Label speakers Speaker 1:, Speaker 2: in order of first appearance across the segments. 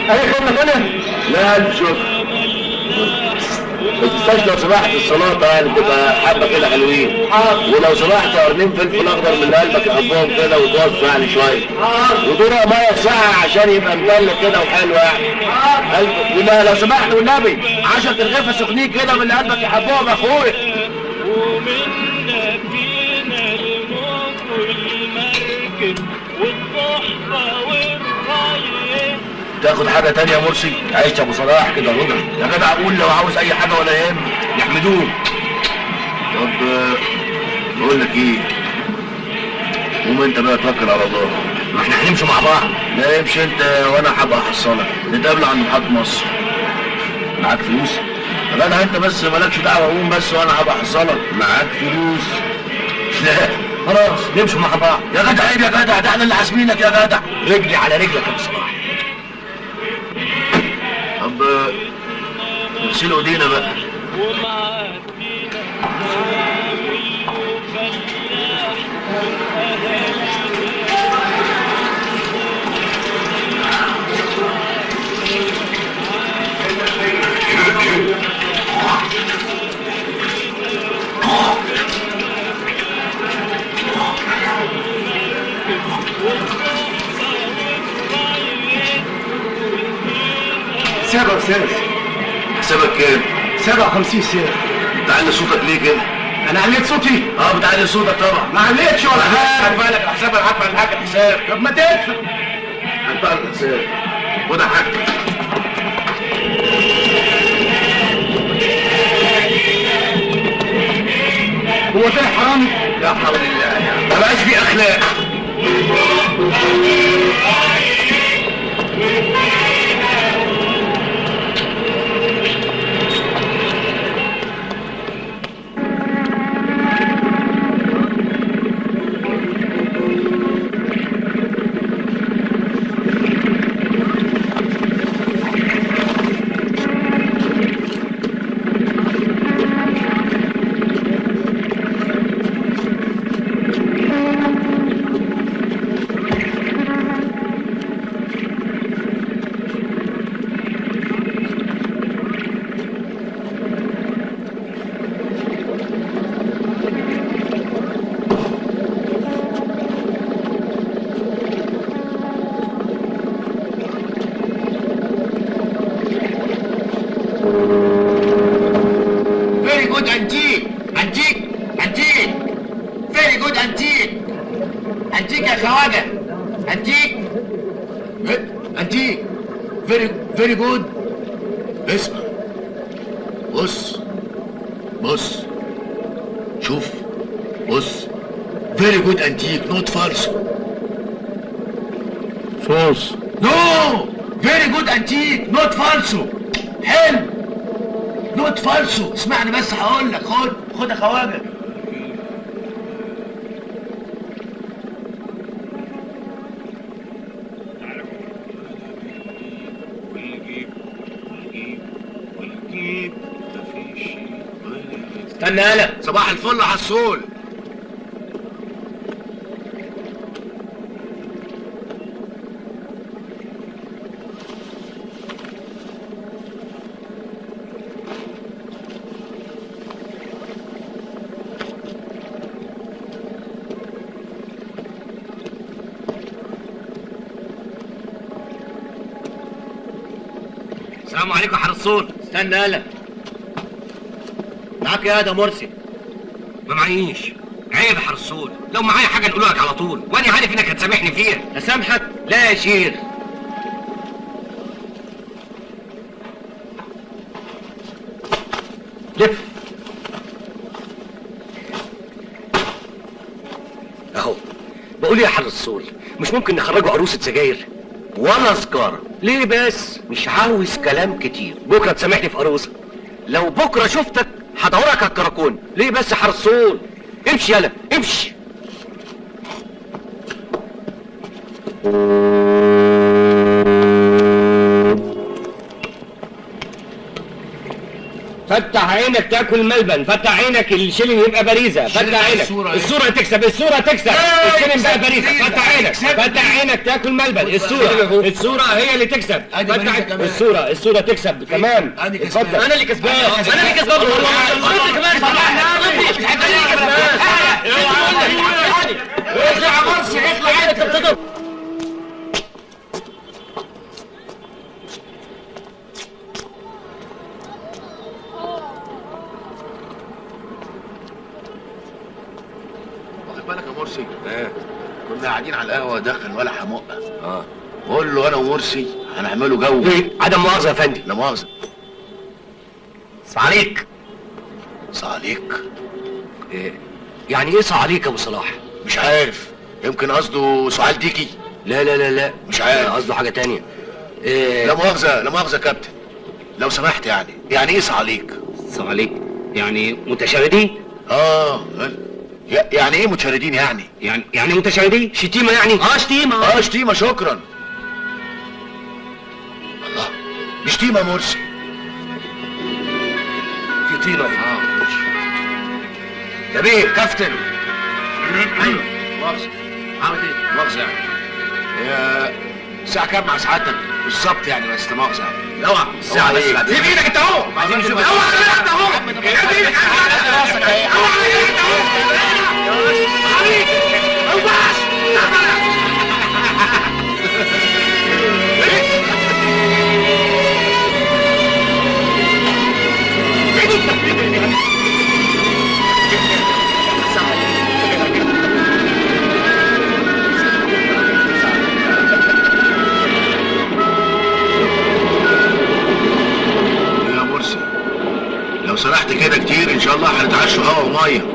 Speaker 1: اي خدمه تانية
Speaker 2: لا الف شكر ما تنساش لو سمحت السلطه يعني تبقى حبه كده حلوين ولو سمحت قرنين فلفل اخضر من اللي قلبك يحبهم كده وتوصوا يعني شويه ودورق ميه ساقعه عشان يبقى مدلل كده وحلو يعني ألف- ولا لو سمحت والنبي 10 رغيفه سخنين كده من اللي قلبك يحبهم يا اخويا
Speaker 3: ومنا فينا الموت والمركب والصحبة والراية
Speaker 2: تاخد حاجه تانية يا مرسي عيش يا ابو صلاح كده رضا يا جدع قول لو عاوز اي حاجه ولا يهم يحمدوك طب آه، بقول لك ايه قوم انت بقى توكل على الله ما احنا هنمشي مع بعض لا امشي انت وانا هبقى احصلك نتقابل عند محطة مصر معاك فلوس يا جدع انت بس مالكش دعوه قوم بس وانا هبقى احصلك معاك فلوس لا خلاص نمشي مع بعض يا جدع عيب يا جدع ده احنا اللي حاسبينك يا جدع رجلي على رجلك يا ابو صلاح طب آه، نغسلوا ايدينا بقى
Speaker 3: ومعدينا شاوي وفلاح
Speaker 1: سابع استاذ
Speaker 2: حسابك كام؟
Speaker 1: سابع خمسين سنة
Speaker 2: بتعلي صوتك ليه كده؟
Speaker 1: انا عليت صوتي
Speaker 2: اه بتعلي صوتك طبعا
Speaker 1: ما عليتش ولا حاجة
Speaker 2: بالك الحساب انا عارف الحاجة الحساب
Speaker 1: طب ما تدفع
Speaker 2: هدفع الحساب وده حاج
Speaker 1: هو ده حرامي
Speaker 2: لا حول الله يعني ما بقاش في اخلاق
Speaker 4: Very good antique. Antique. Antique. Very good antique. Antique يا خواجة. Antique. Ve- Antique. Very very good.
Speaker 2: اسمع بص بص شوف بص فيري جود انتيك نوت فالس
Speaker 1: فوز
Speaker 4: No. Very good antique. Not falso. حلو. Not falso. اسمعني بس هقول لك خد خد يا خواجة.
Speaker 3: ونجيب ونجيب ونجيب مفيش شيء ولا
Speaker 4: استنى يالا.
Speaker 2: صباح الفل يا حسول
Speaker 4: السلام عليكم يا حرصون. استنى يالا. معاك يا ده مرسي.
Speaker 5: ما معيش عيب يا حرصون لو معايا حاجه نقول لك على طول وانا عارف انك هتسامحني فيها
Speaker 4: اسامحك؟ لا يا شيخ.
Speaker 5: لف اهو بقول يا حرصول مش ممكن نخرجوا عروسه سجاير
Speaker 2: ولا سكارة
Speaker 5: ليه بس مش عاوز كلام كتير بكره تسامحني في عروسه لو بكره شفتك هدورك على الكراكون ليه بس يا حرصول امشي يلا امشي فتح عينك تاكل ملبن فتح عينك الشيلين يبقى باريزه فتح عينك
Speaker 4: الصورة.
Speaker 5: الصوره تكسب الصوره تكسب الشيلين بقى باريزه فتح عينك فتح عينك تاكل ملبن الصوره الصوره هي اللي تكسب
Speaker 4: أدي
Speaker 5: فتح
Speaker 4: باريزة كمان.
Speaker 5: الصوره الصوره تكسب كمان
Speaker 4: أدي كسبان.
Speaker 5: اتفضل انا اللي كسبان انا اللي كسبان انت كمان انا اللي كسبان اطلع مرسي اطلع انت بتضرب
Speaker 2: واخد بالك يا مرسي كنا قاعدين على القهوه دخل ولا حمقه
Speaker 5: اه
Speaker 2: بقول له انا ومرسي هنعمله جو
Speaker 5: ايه عدم مؤاخذه يا فندم
Speaker 2: لا مؤاخذه
Speaker 5: عليك
Speaker 2: صعليك
Speaker 5: إيه؟ يعني ايه صعليك يا ابو صلاح
Speaker 2: مش عارف يمكن قصده سؤال ديكي
Speaker 5: لا لا لا لا
Speaker 2: مش عارف.
Speaker 5: قصده حاجه تانية إيه
Speaker 2: لا مؤاخذه لا مؤاخذه يا كابتن لو سمحت يعني يعني ايه صعليك
Speaker 5: صعليك يعني متشردين
Speaker 2: اه ي- يعني ايه متشردين يعني
Speaker 5: يعني يعني متشردين شتيمه يعني اه شتيمه
Speaker 2: اه شتيمه شكرا الله مش شتيمه يا مرسي
Speaker 5: في طينه
Speaker 2: اه يا بيه كابتن ايوه مؤاخذه عامل ايه مؤاخذه يعني هي الساعه كام مع سعادتك بالظبط يعني بس لا مؤاخذه يعني اوعى الساعه بس سيب ايدك انت اهو عايزين نشوف اوعى انت اهو سيب ايدك راسك اهي اوعى انت اهو عليك اوعى يا مرسي لو سرحت كده كتير ان شاء الله هنتعشوا هوا وميه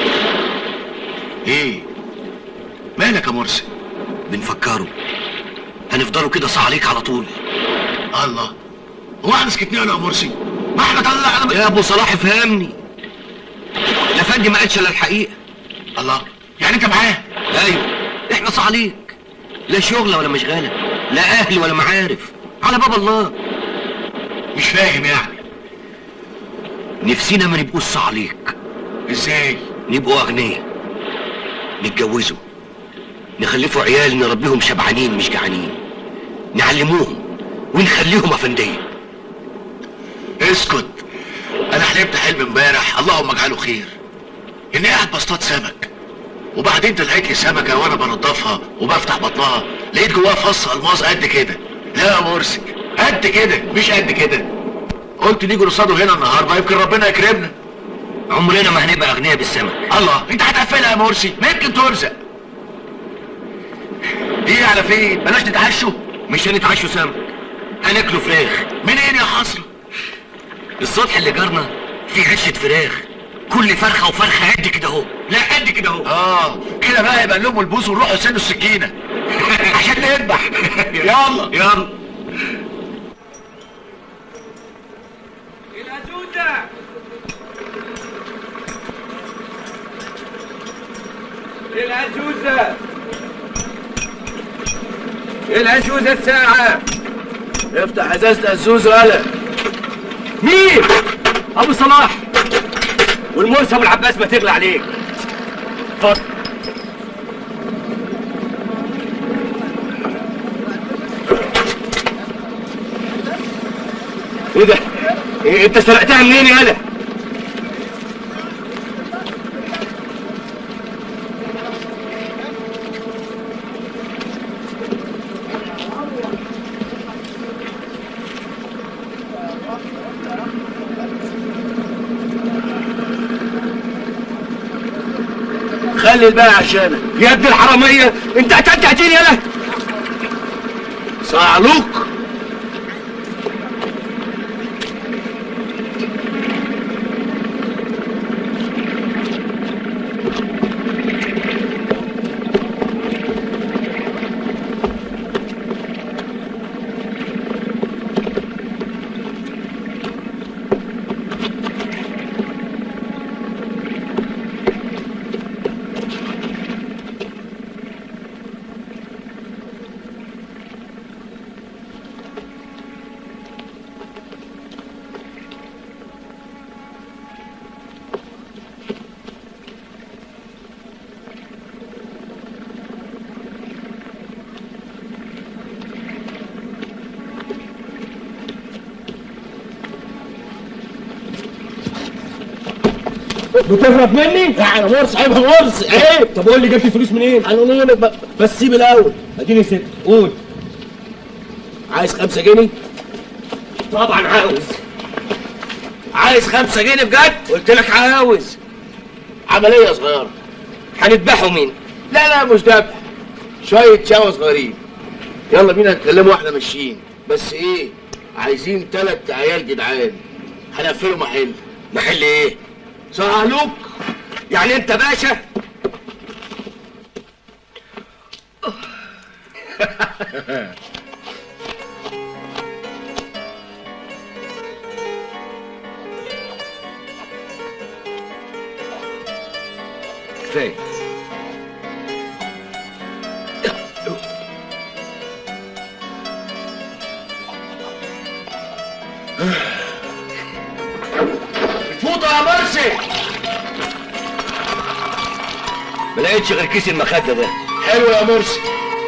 Speaker 2: ايه مالك يا مرسي
Speaker 5: بنفكره هنفضلوا كده صعليك على طول
Speaker 2: الله هو احنا سكتنا له يا مرسي ما احنا طلعنا
Speaker 5: يا ابو صلاح فهمني يا فندم ما قالش الا الحقيقه
Speaker 2: الله يعني انت معاه
Speaker 5: ايوه احنا صعليك لا شغله ولا مشغله لا اهل ولا معارف على باب الله
Speaker 2: مش فاهم يعني
Speaker 5: نفسنا ما نبقوش صعليك
Speaker 2: ازاي
Speaker 5: نبقوا اغنياء نتجوزوا نخلفوا عيال نربيهم شبعانين مش جعانين نعلموهم ونخليهم افنديه
Speaker 2: اسكت انا حلمت حلم امبارح اللهم اجعله خير اني قاعد بصطاد سمك وبعدين طلعت لي سمكه وانا بنضفها وبفتح بطنها لقيت جواها فص الماس قد كده لا يا مرسي قد كده مش قد كده قلت نيجي نصطاده هنا النهارده يمكن ربنا يكرمنا
Speaker 5: عمرنا ما هنبقى اغنياء بالسمك
Speaker 2: الله انت هتقفلها يا مرسي ما يمكن ترزق ايه على فين بلاش نتعشوا
Speaker 5: مش هنتعشوا سمك هناكلوا فراخ
Speaker 2: منين يا حصر
Speaker 5: السطح اللي جارنا فيه عشة فراخ كل فرخة وفرخة قد كده اهو لا قد كده اهو
Speaker 2: اه كده بقى يبقى لهم البوس ونروحوا يسنوا السكينه عشان نذبح يلا
Speaker 5: يلا
Speaker 3: العزوزة العزوزة العزوزة الساعة
Speaker 4: افتح ازازة الزوزة يالا
Speaker 5: مين ابو صلاح والموسى ابو العباس ما تغلى عليك اتفضل ايه ده إيه انت سرقتها منين يالا
Speaker 4: خلي الباقي عشانك
Speaker 5: يا ابن الحرامية انت قتلت عجين يالا
Speaker 4: صعلوك
Speaker 6: بتهرب مني؟
Speaker 4: يعني مرسي عيب يا مرسي عيب
Speaker 6: طب قول لي جبت الفلوس منين؟
Speaker 4: هنقول لك ب- بس سيب الاول
Speaker 6: اديني ست قول
Speaker 4: عايز خمسة جنيه
Speaker 6: طبعا عاوز
Speaker 4: عايز خمسة جنيه بجد
Speaker 6: قلت لك عاوز
Speaker 4: عملية صغيرة
Speaker 6: هنذبحوا مين؟
Speaker 4: لا لا مش دبح شوية شاوة صغيرين يلا بينا نتكلموا واحنا ماشيين بس ايه عايزين تلات عيال جدعان هنقفلوا محل
Speaker 6: محل ايه؟
Speaker 4: سهلوك
Speaker 6: يعني انت باشا؟ كفايه
Speaker 4: فوطة يا مرسي
Speaker 2: ما لقيتش غير كيس المخده ده
Speaker 4: حلو يا مرسي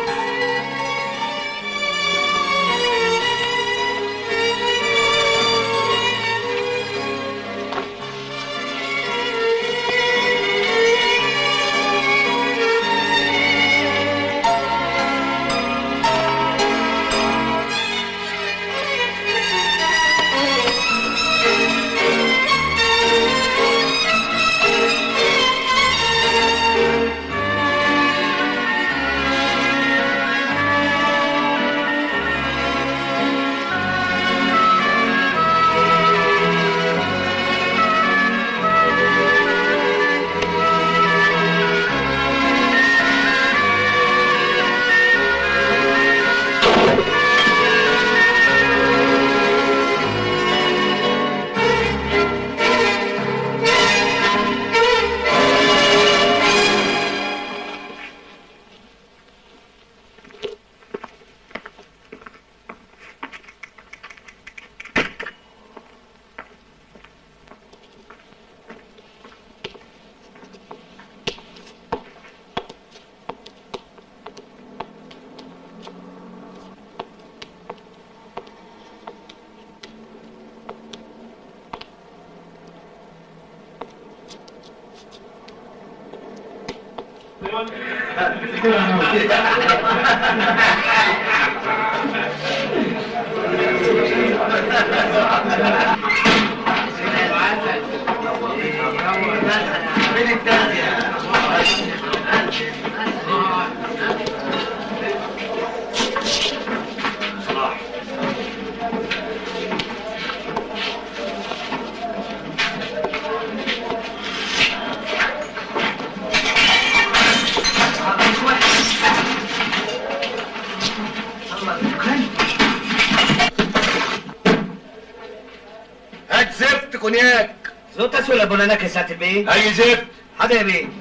Speaker 6: هات زفت كونياك
Speaker 5: زوتس ولا بولاناك يا ساعة البيه؟
Speaker 6: اي زفت
Speaker 5: حاضر يا بيه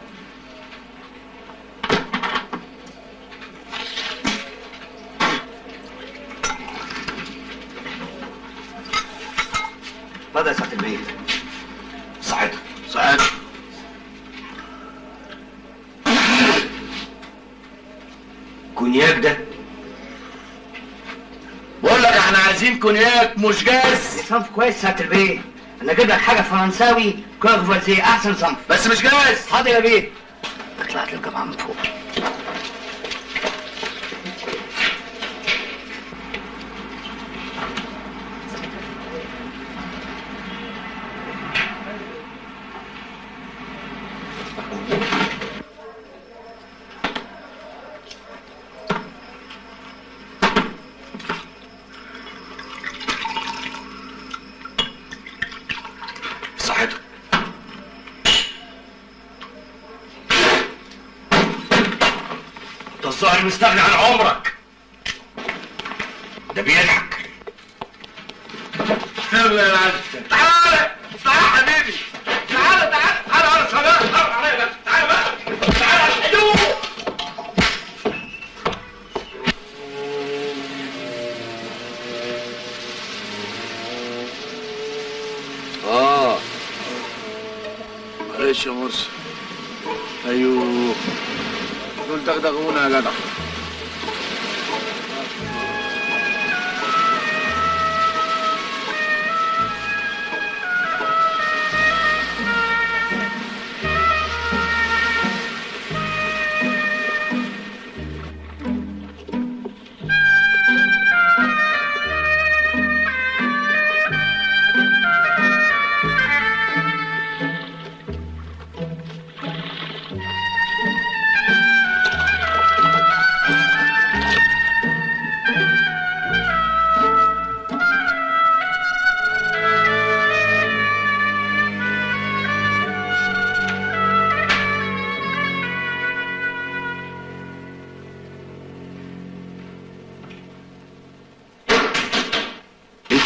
Speaker 5: اتفضل يا ساعة البيه
Speaker 6: صحتك صحتك
Speaker 2: كونياك ده
Speaker 6: بقول لك احنا عايزين كونياك مش جاز
Speaker 5: صنف كويس ساعة البيه انا اجيب لك حاجة فرنساوي كوغفازي احسن صنف
Speaker 6: بس مش جاز
Speaker 5: حاضر يا بيه
Speaker 2: طلعت الجامعه من فوق
Speaker 6: صحتك انت الظاهر مستغني عن عمرك ده بيضحك يلا يا معلم تعالى تعالى يا حبيبي تعالى تعالى تعالى يا شباب تعالى عليا بقى تعالى بقى تعالى ايوه
Speaker 4: اه معلش يا مرسي ايوه دول دغدغونا يا جدع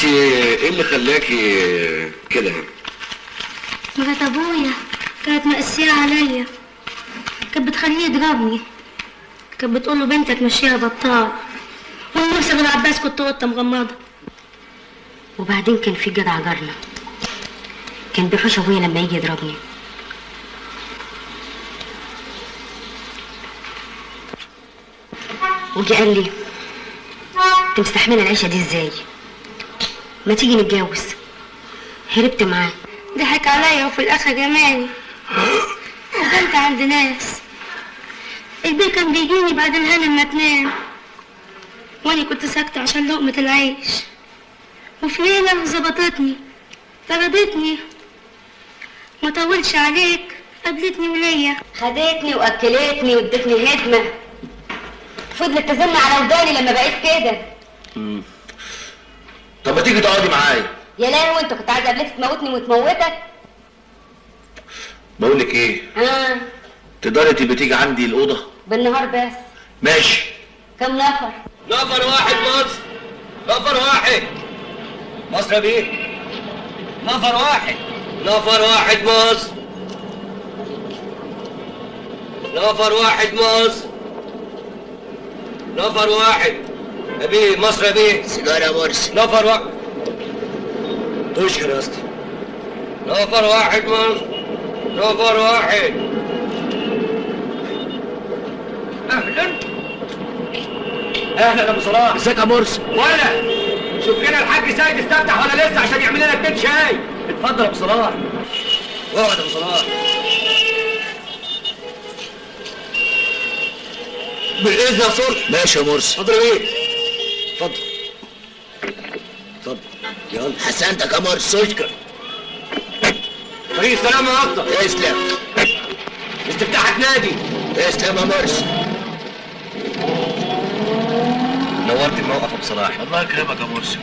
Speaker 2: انت ايه اللي خلاكي كده
Speaker 7: مرات ابويا كانت مقسية عليا كانت بتخليه يضربني كانت بتقول له بنتك مشيها بطال وانا نفسي غير عباس كنت قطه مغمضه
Speaker 8: وبعدين كان في جدع جارنا كان بيحوش ابويا لما يجي يضربني وجي قال لي انت مستحمله العيشه دي ازاي ما تيجي نتجوز هربت معاه
Speaker 7: ضحك عليا وفي الاخر جمالي وكنت عند ناس البيه كان بيجيني بعد الهنا ما تنام وانا كنت ساكتة عشان لقمة العيش وفي ليلة ظبطتني طردتني ما طولش عليك قابلتني وليا
Speaker 8: خدتني واكلتني وادتني هدمه فضلت تزن على وداني لما بقيت كده
Speaker 2: طب ما تيجي تقعدي معايا
Speaker 8: يا لهوي انت كنت عايز قبلتك تموتني وتموتك
Speaker 2: بقول لك ايه
Speaker 8: اه
Speaker 2: تقدري تبقي تيجي عندي الاوضه
Speaker 8: بالنهار بس
Speaker 2: ماشي
Speaker 8: كم نفر
Speaker 5: نفر واحد مصر نفر واحد مصر يا بيه نفر واحد نفر واحد مصر نفر واحد مصر نفر واحد يا بيه مصر يا بيه
Speaker 4: سيجاره يا مرسي
Speaker 5: نفر واحد تشكر يا اسطى نفر واحد مصر نفر واحد اهلا اهلا يا ابو صلاح
Speaker 4: ازيك يا مرسي
Speaker 5: ولا شوف لنا الحاج سيد استفتح ولا لسه عشان يعمل لنا اتنين شاي اتفضل يا ابو صلاح اقعد يا ابو صلاح
Speaker 2: بالاذن يا صلح
Speaker 4: ماشي يا مرسي
Speaker 5: اتفضل يا بيه اتفضل اتفضل يلا
Speaker 4: حسنتك يا مرسي اشكر
Speaker 5: طريق السلامة يا اسطى
Speaker 4: اسلم
Speaker 5: استفتاحك نادي
Speaker 4: اسلم يا مرسي
Speaker 5: نورت الموقف يا ابو صلاح
Speaker 4: الله يكرمك يا مرسي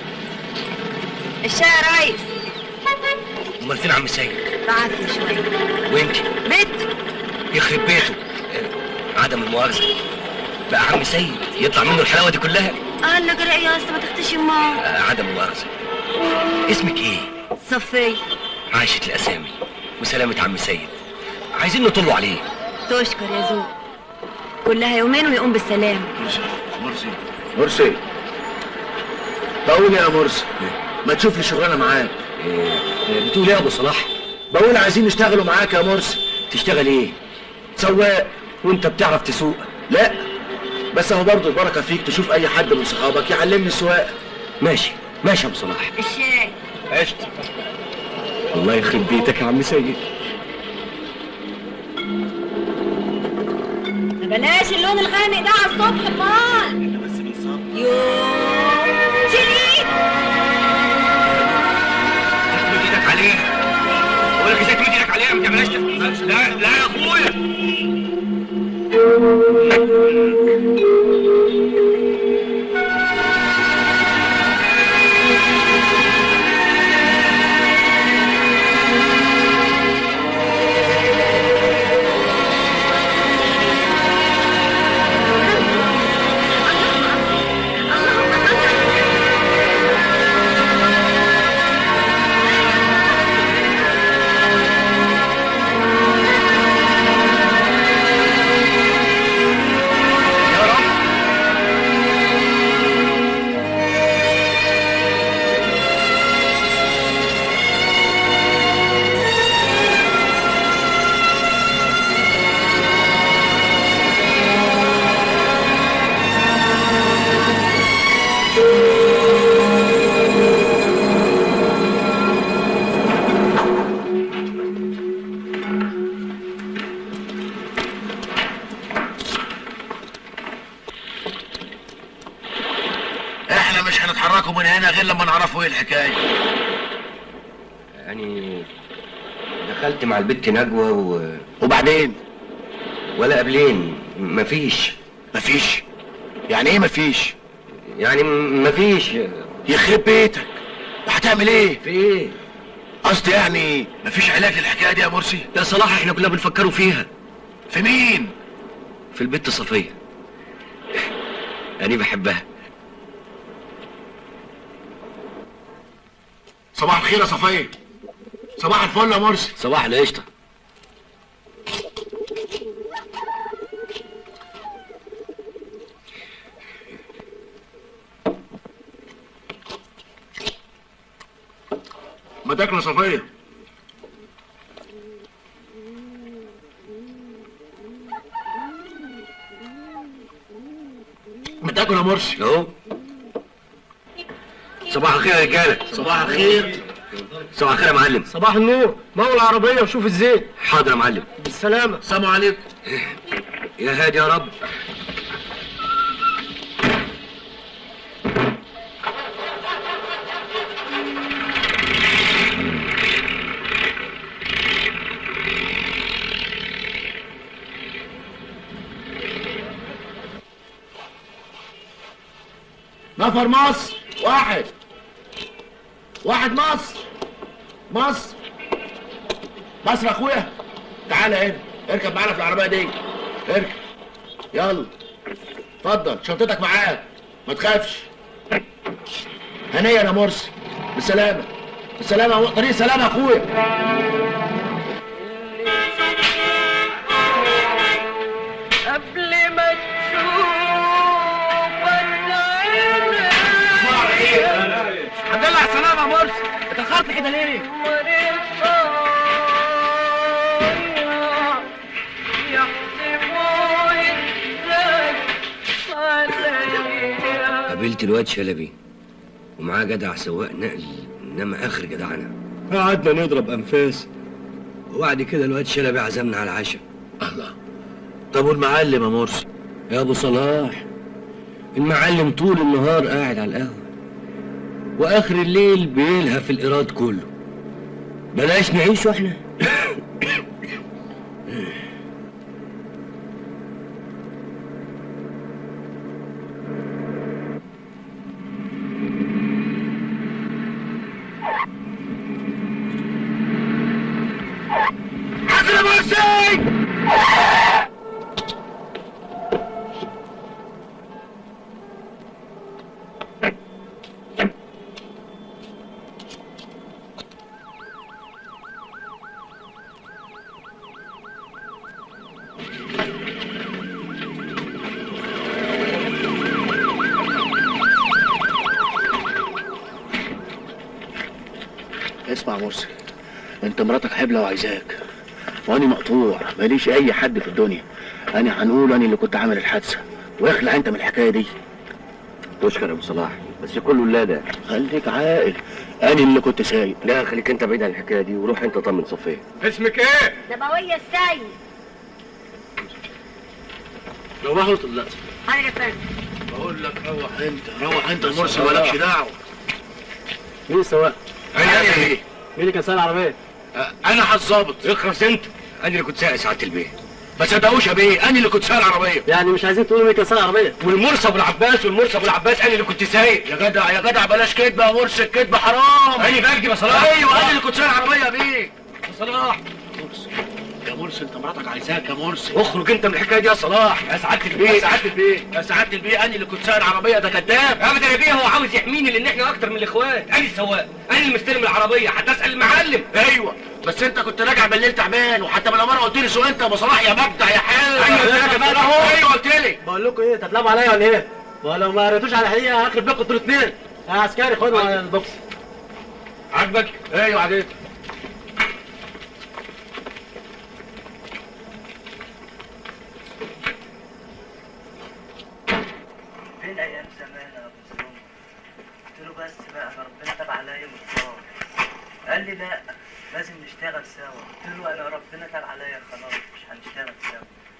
Speaker 8: الشاي يا ريس
Speaker 5: امال فين عم سيد
Speaker 8: بعت لي شويه
Speaker 5: وانت
Speaker 8: بيت
Speaker 5: يخرب بيته آه، عدم المؤاخذة بقى عم سيد يطلع منه الحلاوة دي كلها
Speaker 7: قال لك رأي يا اسطى ما تختش ما
Speaker 5: آه، عدم المؤاخذة اسمك ايه؟
Speaker 8: صفية
Speaker 5: عاشت الأسامي وسلامة عم سيد عايزين نطلوا عليه
Speaker 8: تشكر يا زوج كلها يومين ويقوم بالسلام
Speaker 4: مرسي مرسي بقول يا مرسي ما تشوف لي شغلانه معاك
Speaker 5: آه، بتقول ايه يا ابو صلاح؟
Speaker 4: بقول عايزين نشتغلوا معاك يا مرسي
Speaker 5: تشتغل ايه؟
Speaker 4: سواق
Speaker 5: وانت بتعرف تسوق
Speaker 4: لا بس اهو برضه البركه فيك تشوف اي حد من صحابك يعلمني السواقه
Speaker 5: ماشي ماشي يا ابو صلاح
Speaker 8: الشاي
Speaker 5: عشت الله يخرب بيتك يا عم سيد
Speaker 8: ما بلاش اللون الغامق ده على الصبح امال يوه شيل
Speaker 5: تمد ايدك عليه بقول لك ازاي تمد ايدك عليه ما تعملهاش لا لا يا اخويا
Speaker 4: احنا مش هنتحركوا من هنا غير لما نعرفوا ايه الحكايه
Speaker 5: يعني دخلت مع البت نجوى و...
Speaker 4: وبعدين
Speaker 5: ولا قبلين مفيش
Speaker 4: مفيش يعني ايه مفيش
Speaker 5: يعني م- مفيش
Speaker 4: يخرب بيتك وهتعمل ايه
Speaker 5: في ايه
Speaker 4: قصدي يعني مفيش علاج للحكايه دي يا مرسي
Speaker 5: يا صلاح احنا كنا بنفكروا فيها
Speaker 4: في مين
Speaker 5: في البت صفية انا بحبها
Speaker 4: صباح الخير يا صفيه صباح الفل يا مرسي
Speaker 5: صباح القشطه
Speaker 4: ما تاكل يا صفيه ما تاكل يا مرسي
Speaker 5: اهو صباح الخير يا رجاله
Speaker 4: صباح الخير
Speaker 5: صباح الخير يا معلم
Speaker 3: صباح النور مول العربية وشوف الزيت
Speaker 5: حاضر يا معلم
Speaker 3: بالسلامة
Speaker 4: السلام عليكم
Speaker 5: يا هادي يا رب
Speaker 4: نفر مصر واحد واحد مصر مصر مصر يا اخويا تعالى هنا اركب معانا في العربيه دي اركب يلا اتفضل شنطتك معاك ما تخافش هنيا يا مرسي بالسلامه بالسلامه يا- طريق سلامه يا اخويا
Speaker 9: قبل ما تشوف
Speaker 3: الحمد لله على السلامة يا مرسي اتأخرت كده ليه؟
Speaker 5: قابلت الواد شلبي ومعاه جدع سواق نقل انما اخر جدعنا قعدنا نضرب انفاس وبعد كده الواد شلبي عزمنا على العشاء
Speaker 4: الله طب والمعلم يا مرسي
Speaker 5: يا ابو صلاح المعلم طول النهار قاعد على القهوه واخر الليل بيلهى في الايراد كله بلاش نعيش واحنا
Speaker 4: حسن يا مرسي اسمع يا مرسي انت مراتك حبلة وعايزاك وانا مقطوع ماليش اي حد في الدنيا انا هنقول انا اللي كنت عامل الحادثه واخلع انت من الحكايه دي
Speaker 5: تشكر يا ابو صلاح بس كله لا ده
Speaker 4: خليك عاقل انا اللي كنت سايق
Speaker 5: لا خليك انت بعيد عن الحكايه دي وروح انت طمن صفيه
Speaker 3: اسمك ايه؟
Speaker 7: نبوية السيد
Speaker 4: روحوا طلعت
Speaker 7: حاجة تانية
Speaker 4: بقول لك روح انت روح انت المرسي مالكش دعوه
Speaker 3: مين السواق؟
Speaker 4: انا ايه
Speaker 3: مين اللي كان سايق العربية؟
Speaker 4: انا هالظابط
Speaker 5: اخرس انت انا اللي كنت سايق سعاده البيه
Speaker 4: ما صدقوش يا بيه انا اللي كنت سايق العربيه
Speaker 3: يعني مش عايزين تقولوا مين كان سايق العربية؟
Speaker 5: والمرسى ابو العباس والمرسى ابو العباس انا اللي كنت سايق
Speaker 4: يا جدع يا جدع بلاش كدب يا مرسي الكدب حرام
Speaker 5: انا بكدب يا صلاح
Speaker 4: ايوه انا اللي كنت سايق العربيه يا بيه
Speaker 5: يا صلاح
Speaker 4: مرسي يا مرسي انت مراتك عايزاك يا مرسي
Speaker 5: اخرج انت من الحكايه دي يا صلاح
Speaker 4: يا سعاده البيه يا سعاده البيه يا سعاده البيه انا اللي كنت سايق العربيه ده كذاب
Speaker 5: ابدا يا بيه هو عاوز يحميني لان احنا اكتر من الاخوات انا السواق انا اللي مستلم العربيه حتى اسال المعلم
Speaker 4: ايوه بس انت كنت راجع بالليل تعبان وحتى من مره قلت لي سوق انت يا ابو صلاح يا مجدع يا حلو
Speaker 5: أيوة، قلت لك يا صلاح.
Speaker 4: ايوه قلت لي
Speaker 3: بقول لكم ايه تتلعبوا عليا ولا ايه؟ ولو ما قريتوش على الحقيقة هخرب بيكم انتوا الاثنين يا عسكري خدوا على البوكس
Speaker 5: عاجبك
Speaker 4: ايوه عديت
Speaker 10: فين ايام زمان يا ابو سلوم قلت له بس بقى انا ربنا تاب عليا مختار قال لي لا لازم نشتغل سوا قلت له انا ربنا تاب عليا خلاص مش هنشتغل سوا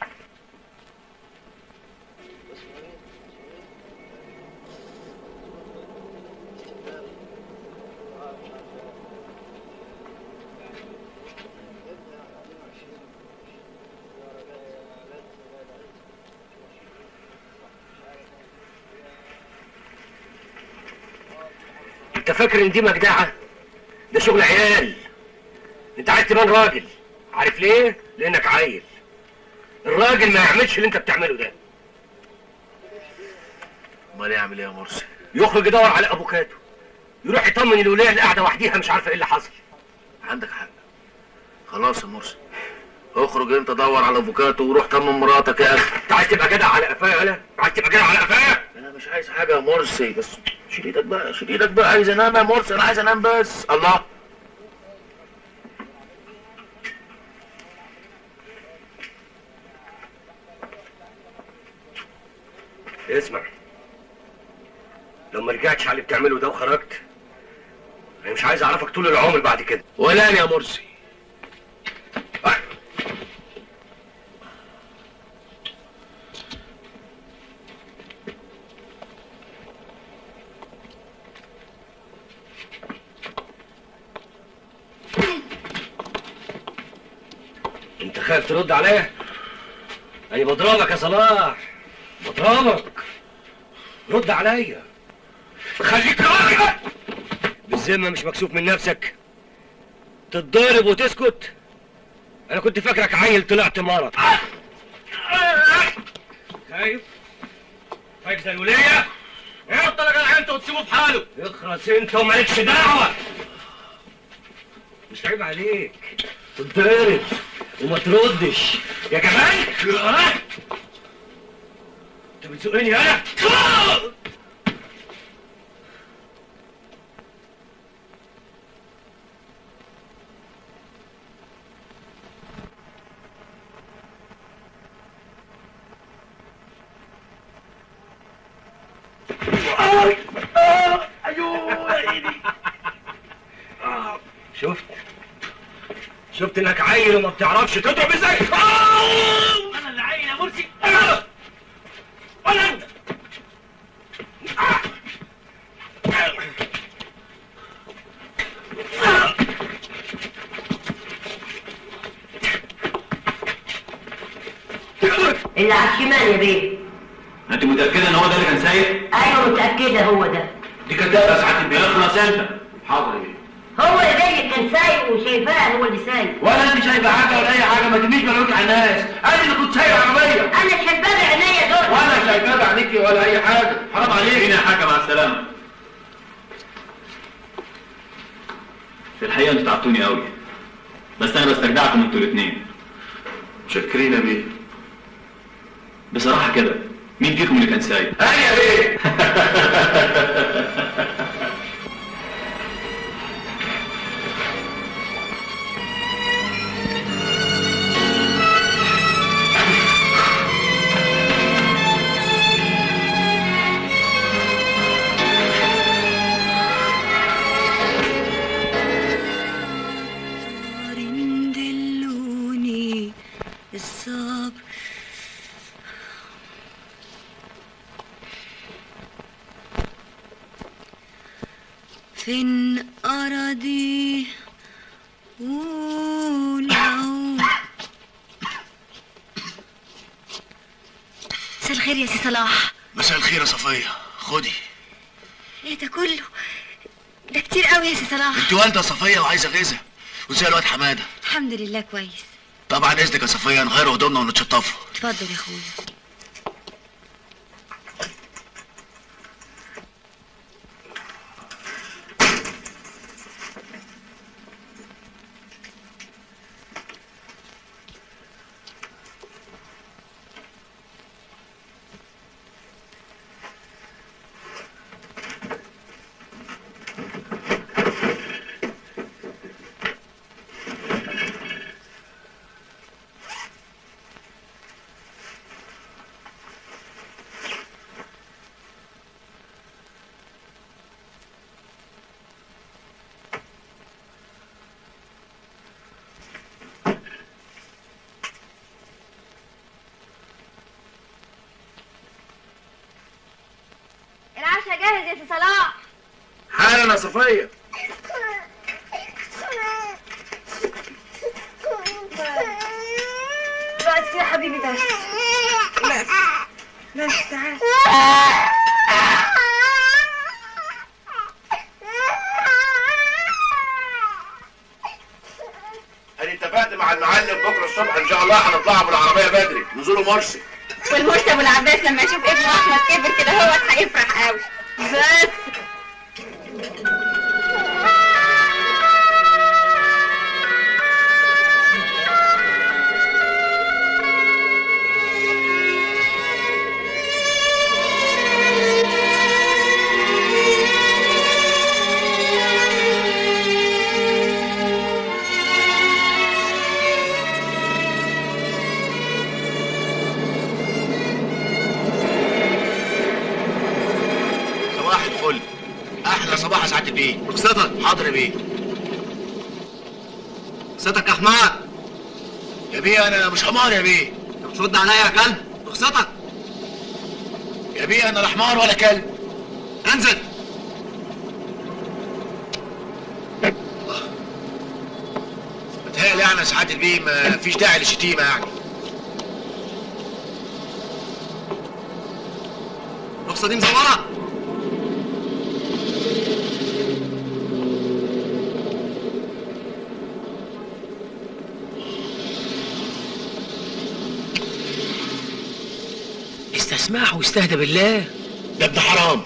Speaker 5: انت فاكر ان دي مجدعه ده شغل عيال انت عايز تبان راجل عارف ليه لانك عيل الراجل ما يعملش اللي انت بتعمله ده
Speaker 4: امال يعمل ايه يا مرسي
Speaker 5: يخرج يدور على افوكاتو يروح يطمن الوليه اللي قاعده وحديها مش عارفه ايه اللي حصل
Speaker 4: عندك حق خلاص يا مرسي اخرج انت دور على افوكاتو وروح طمن مراتك يا اخي
Speaker 5: انت عايز تبقى جدع على قفايا انا عايز تبقى جدع على قفايا
Speaker 4: انا مش عايز حاجه يا مرسي بس شيل ايدك بقى شيل ايدك بقى عايز انام يا مرسي انا عايز انام بس الله
Speaker 5: اسمع لو ما رجعتش على اللي بتعمله ده وخرجت انا مش عايز اعرفك طول العمر بعد كده
Speaker 4: ولا يا مرسي
Speaker 5: انت خايف ترد عليا انا بضربك يا صلاح بضربك رد عليا خليك راجل بالذمه مش مكسوف من نفسك تتضرب وتسكت انا كنت فاكرك عيل طلعت مرض خايف خايف زي الوليه
Speaker 6: اتفضل يا جدع انت وتسيبه في حاله
Speaker 5: اخرس انت ومالكش دعوه مش عيب عليك تتضرب وما تردش يا جمال ها؟ انت بتزقني انا شفت شفت انك عيل وما بتعرفش تضرب ازاي
Speaker 6: انا اللي عيل يا مرسي
Speaker 5: ولا انت
Speaker 8: اللي على الشمال يا بيه
Speaker 2: انت متاكده ان هو ده اللي كان سايق
Speaker 8: ايوه متاكده هو ده
Speaker 2: دي كدابه يا سعاده البيه اخلص انت حاضر يا بيه
Speaker 8: هو يا بيه اللي كان سايق وشايفاه هو اللي سايق
Speaker 2: ولا انت شايفه حاجه ولا اي حاجه ما تميش بالك على الناس انا اللي كنت سايق العربيه
Speaker 8: انا شايفاه بعينيا دول
Speaker 2: ولا شايفاه بعينيكي ولا اي حاجه حرام عليك هنا يا حاجه مع السلامه
Speaker 11: في الحقيقة انتوا تعبتوني قوي بس انا بستجدعكم انتوا الاثنين
Speaker 2: متشكرين يا بيه
Speaker 11: بصراحة كده مين فيكم اللي كان سايق؟
Speaker 2: انا يا بيه
Speaker 12: دلوني الصبر فين أراضي ولو مساء الخير يا سي صلاح
Speaker 4: مساء الخير يا صفيه خدي
Speaker 12: ايه ده كله ده كتير قوي يا سي صلاح
Speaker 4: انت والده يا صفيه وعايزه غذاء وزي الواد حماده
Speaker 12: الحمد لله كويس
Speaker 4: طبعا اذنك يا صفيه نغير هدومنا ونتشطفوا
Speaker 12: اتفضل يا اخويا
Speaker 7: العشاء جاهز يا سي صلاح
Speaker 4: حالا يا صفيه
Speaker 12: بس يا حبيبي بس بس بس تعال
Speaker 4: انا اتفقت مع المعلم بكره الصبح ان شاء الله هنطلع بالعربيه بدري نزوله مرسي
Speaker 7: والمرسي ابو العباس لما يشوف ابنه احمد كبر كده هو هيفرح قوي بس
Speaker 4: صباح يا سعاده البيه
Speaker 3: رخصتك
Speaker 4: حاضر يا بيه
Speaker 3: رخصتك يا حمار
Speaker 4: يا بيه انا مش حمار يا بيه
Speaker 3: ترد عليا يا كلب رخصتك
Speaker 4: يا بيه انا لا حمار ولا كلب
Speaker 3: انزل
Speaker 4: متهيألي يعني يا سعاده البيه ما فيش داعي للشتيمه يعني
Speaker 3: الرخصه دي مزوره
Speaker 4: استسمعه واستهدى بالله ده ابن حرام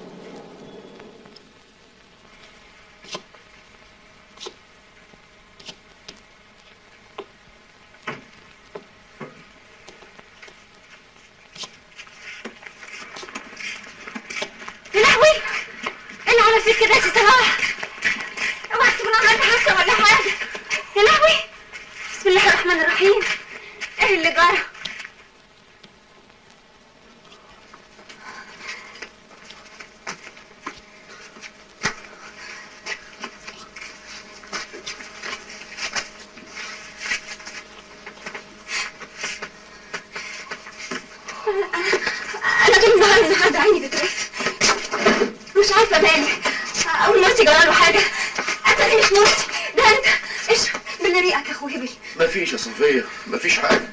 Speaker 13: يا لهوي ايه اللي عمل فيك كده يا ست صلاح اوعى تكون عملت حادثه ولا حاجه يا لهوي بسم الله الرحمن الرحيم ايه اللي جرى انا طول النهار النهارده عيني بترف مش عارفه مالي اول مرتي جراله حاجه اتاري مش مرتي ده انت اشرب بالله ريقك يا اخو هبل
Speaker 2: مفيش يا صفية مفيش حاجة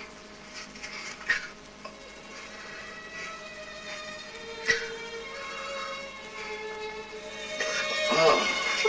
Speaker 2: آه.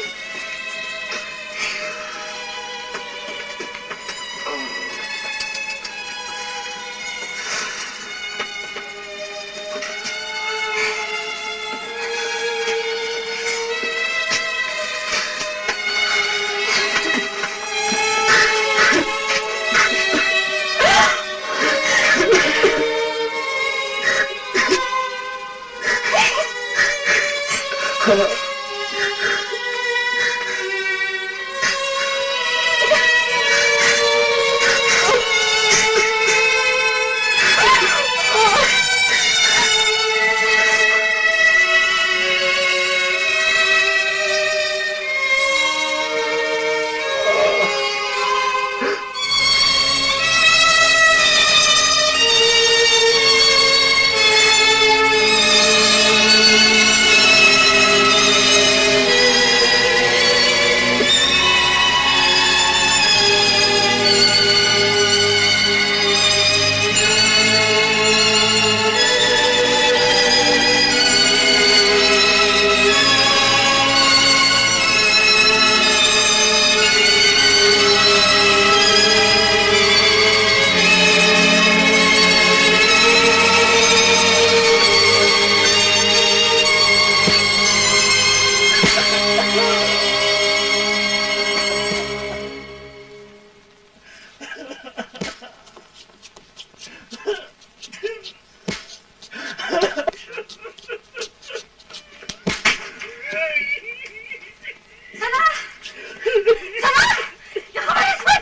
Speaker 13: صلاح صلاح يا خبر اسود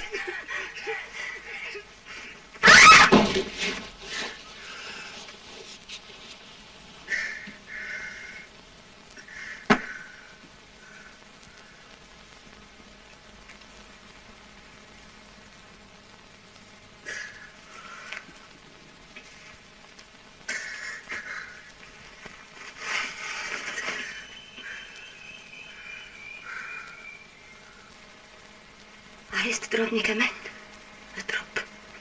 Speaker 13: عايز تضربني كمان اضرب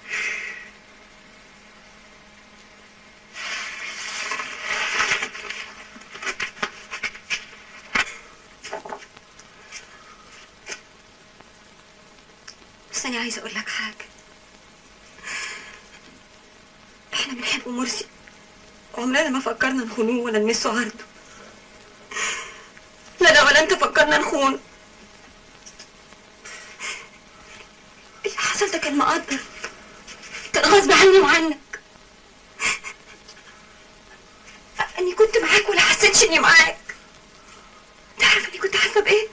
Speaker 13: بس انا عايزه اقول لك حاجه احنا بنحب مرسي وعمرنا ما فكرنا نخونوه ولا نمسه عرضه لا لا ولا انت فكرنا نخونه اللي حصل ده كان مقدر كان غصب عني وعنك اني كنت معاك ولا حسيتش اني معاك تعرف اني كنت حاسه بايه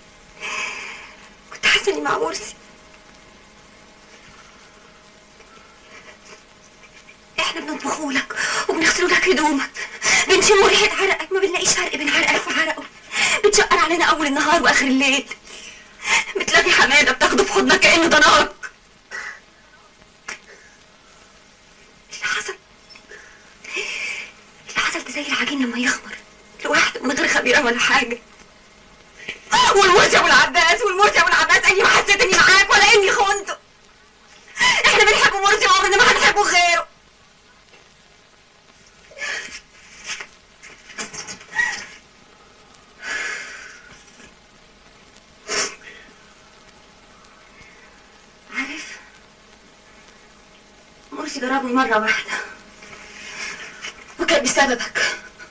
Speaker 13: كنت حاسه اني مع مرسي احنا بنطبخه لك وبنغسله لك هدومك بنشم ريحه عرقك ما بنلاقيش فرق بين عرقك وعرقه علينا اول النهار واخر الليل بتلاقي حماده بتاخده في حضنك كانه ضناك اللي حصل اللي حصل ده زي العجين لما يخمر لوحده من غير خبيره ولا حاجه والموت يا ابو العباس والموت يا ابو العباس اني ما حسيت اني معاك ولا اني خنته احنا بنحب مرسي وعمرنا ما هنحبه غيره عارف مرسي ضربني مرة واحدة وكان بسببك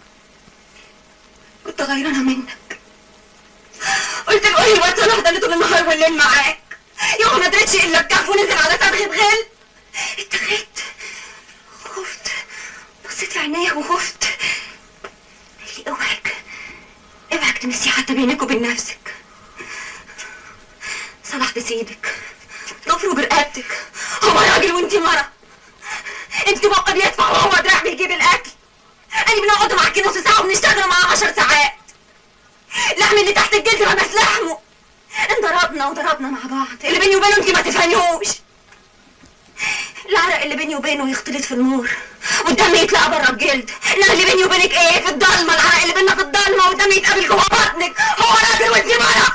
Speaker 13: كنت غيرانة منك قلت له ايه الواد صلاح ده اللي طول النهار والليل معاك يوم ما درتش الا بكف ونزل على صدغة غل اتخذت خفت بصيت في عينيه وخفت قال لي اوعك اوعك تمسيه حتى بينك وبين نفسك صلاح ده سيدك ضفره برقبتك هو راجل وانت مرة انت بقى بيدفع وهو دراع بيجيب الاكل انا بنقعد معاكي نص ساعة وبنشتغل معاه عشر ساعات لحم اللي تحت الجلد رمس لحمه انضربنا وضربنا مع بعض اللي بيني وبينه انت ما تفهميهوش العرق اللي بيني وبينه يختلط في النور والدم يطلع بره الجلد انما اللي بيني وبينك ايه في الضلمه العرق اللي بيننا في الضلمه والدم يتقابل جوه بطنك هو راجل وانت مرة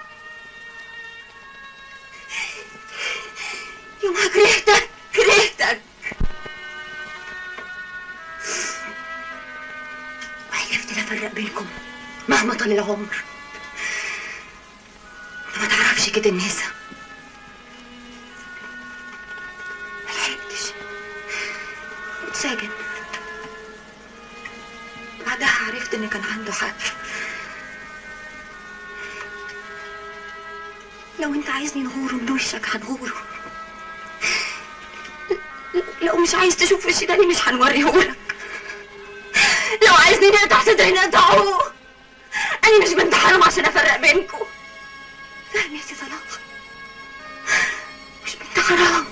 Speaker 13: يومها كرهتك كرهتك وحلفت لا افرق بينكم مهما طال العمر ما تعرفش كده النسا ملحقتش اتسجن بعدها عرفت ان كان عنده حق لو انت عايزني نغوره من وشك هنغوره لو مش عايز تشوف وشي تاني مش هنوريهولك لو عايزني نقطع صدري نقطعه انا مش بنت حرام عشان افرق بينكم فاهم يا سي صلاح مش بنت حرام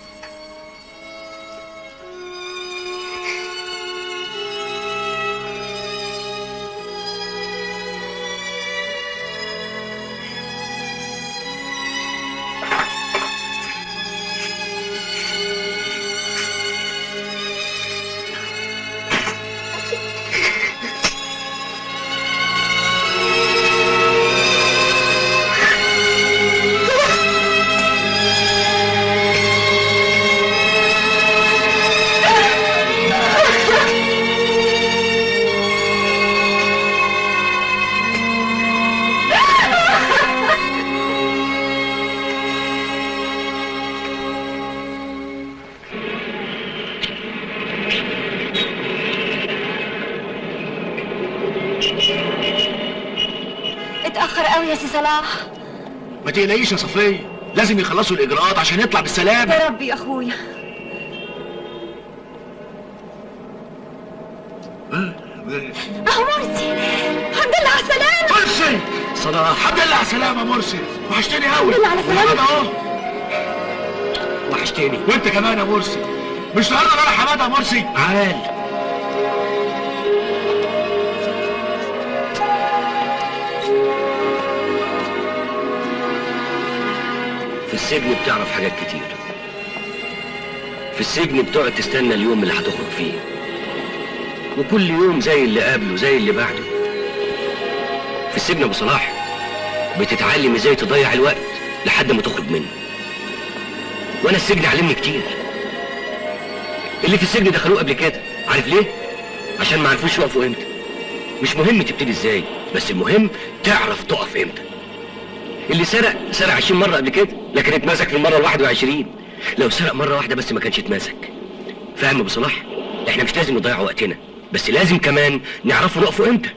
Speaker 13: اتأخر قوي يا سي صلاح
Speaker 4: ما تقلقيش يا صفية لازم يخلصوا الإجراءات عشان يطلع بالسلامة
Speaker 13: يا رب يا اخويا اهو مرسي الحمد لله على السلامة
Speaker 4: مرسي صلاح الحمد لله على السلامة مرسي وحشتني قوي
Speaker 13: الحمد لله على السلامة.
Speaker 4: وأنا اهو وحشتني وانت كمان يا مرسي مش تقرب على حماده يا مرسي
Speaker 2: عال في السجن بتعرف حاجات كتير في السجن بتقعد تستنى اليوم اللي هتخرج فيه وكل يوم زي اللي قبله زي اللي بعده في السجن يا ابو صلاح بتتعلم ازاي تضيع الوقت لحد ما تخرج منه وانا السجن علمني كتير اللي في السجن دخلوه قبل كده عارف ليه عشان ما عرفوش يقفوا امتى مش مهم تبتدي ازاي بس المهم تعرف تقف امتى اللي سرق سرق 20 مره قبل كده لكن اتمسك في المره ال 21 لو سرق مره واحده بس ما كانش اتمسك فاهم يا ابو صلاح احنا مش لازم نضيع وقتنا بس لازم كمان نعرفوا نقفوا امتى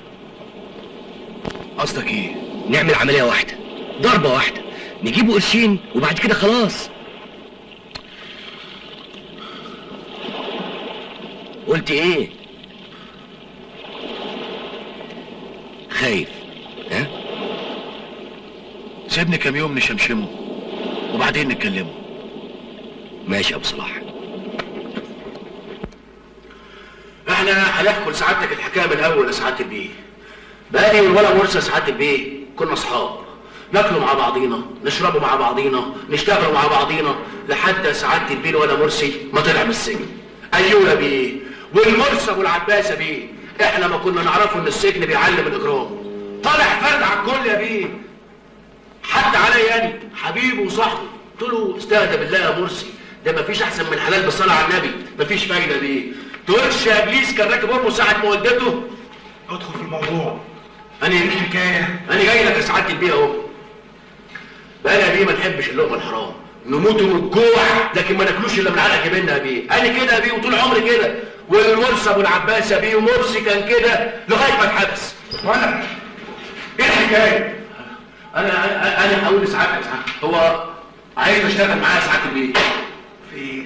Speaker 4: قصدك ايه
Speaker 2: نعمل عمليه واحده ضربه واحده نجيبوا قرشين وبعد كده خلاص قلت ايه خايف ها
Speaker 4: سيبني كام يوم نشمشمه وبعدين نتكلمه
Speaker 2: ماشي يا ابو صلاح
Speaker 4: احنا هنحكوا لسعادتك الحكايه من الاول يا سعاده البيه بقى ولا مرسى سعاده البيه كنا اصحاب ناكلوا مع بعضينا نشربوا مع بعضينا نشتغلوا مع بعضينا لحد سعادة البيه ولا مرسي ما طلع من السجن ايوه بيه والمرسي ابو العباسه بيه احنا ما كنا نعرفه ان السجن بيعلم الاجرام طالع فرد على الكل يا بيه حد عليا انا حبيبي وصاحبي قلت له استهدى بالله يا مرسي ده مفيش احسن من حلال بالصلاه على النبي مفيش فايده بيه تقولش يا ابليس كان راكب امه ساعه ما ولدته
Speaker 14: ادخل في الموضوع
Speaker 4: انا ايه الحكايه انا جاي لك يا سعاده البيه اهو بقى يا بيه ما نحبش اللقمه الحرام نموت من الجوع لكن ما ناكلوش الا من علقه جبنا يا بيه انا كده يا بيه وطول عمري كده والمرسي ابو العباس يا بيه ومرسي كان كده لغايه ما اتحبس
Speaker 14: وانا
Speaker 4: ايه الحكايه انا انا انا هقول لسعادتك سعادتك هو عايز اشتغل معاه سعاده البيه
Speaker 14: في ايه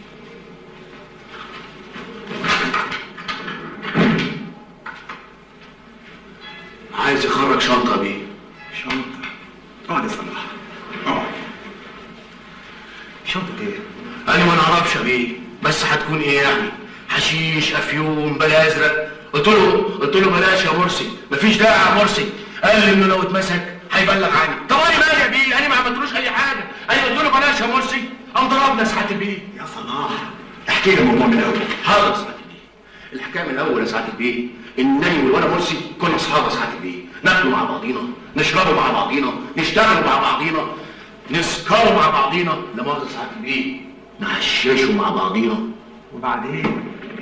Speaker 4: عايز يخرج شنطه بيه
Speaker 14: شنطه اقعد يا صلاح اقعد شنطه ايه
Speaker 4: انا ما نعرفش يا بيه بس هتكون ايه يعني حشيش افيون بلا ازرق قلت له قلت له بلاش يا مرسي مفيش داعي يا مرسي قال لي انه لو اتمسك هيبلغ عني طب انا مالي يا بيه انا ما عملتلوش اي حاجه انا قلت له بلاش يا مرسي قام ضربنا سعاده البيه
Speaker 14: يا صلاح احكي لي الموضوع من الاول
Speaker 4: حاضر سعاده البيه الحكايه من الاول يا سعاده البيه انني والولا مرسي كنا اصحاب يا سعاده البيه ناكلوا مع بعضينا نشربوا مع بعضينا نشتغلوا مع بعضينا نسكروا مع بعضينا لا مؤاخذه سعاده البيه نحششوا مع بعضينا
Speaker 14: وبعدين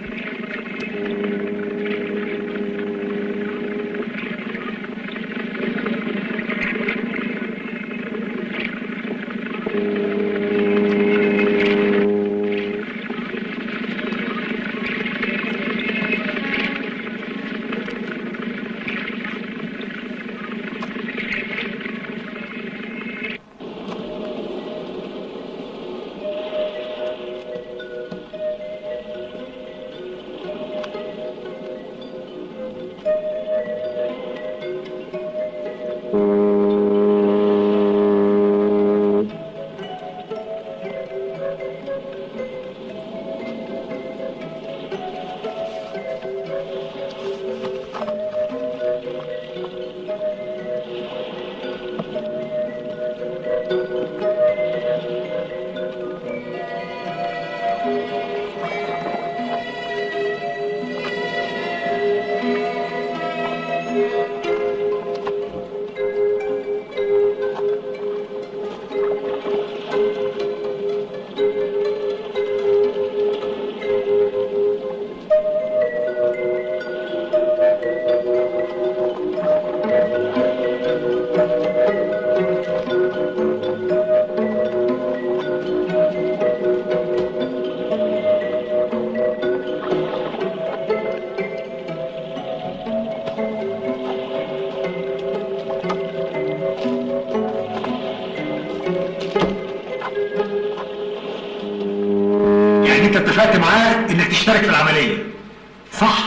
Speaker 14: يعني انت اتفقت معاه انك تشترك في العمليه صح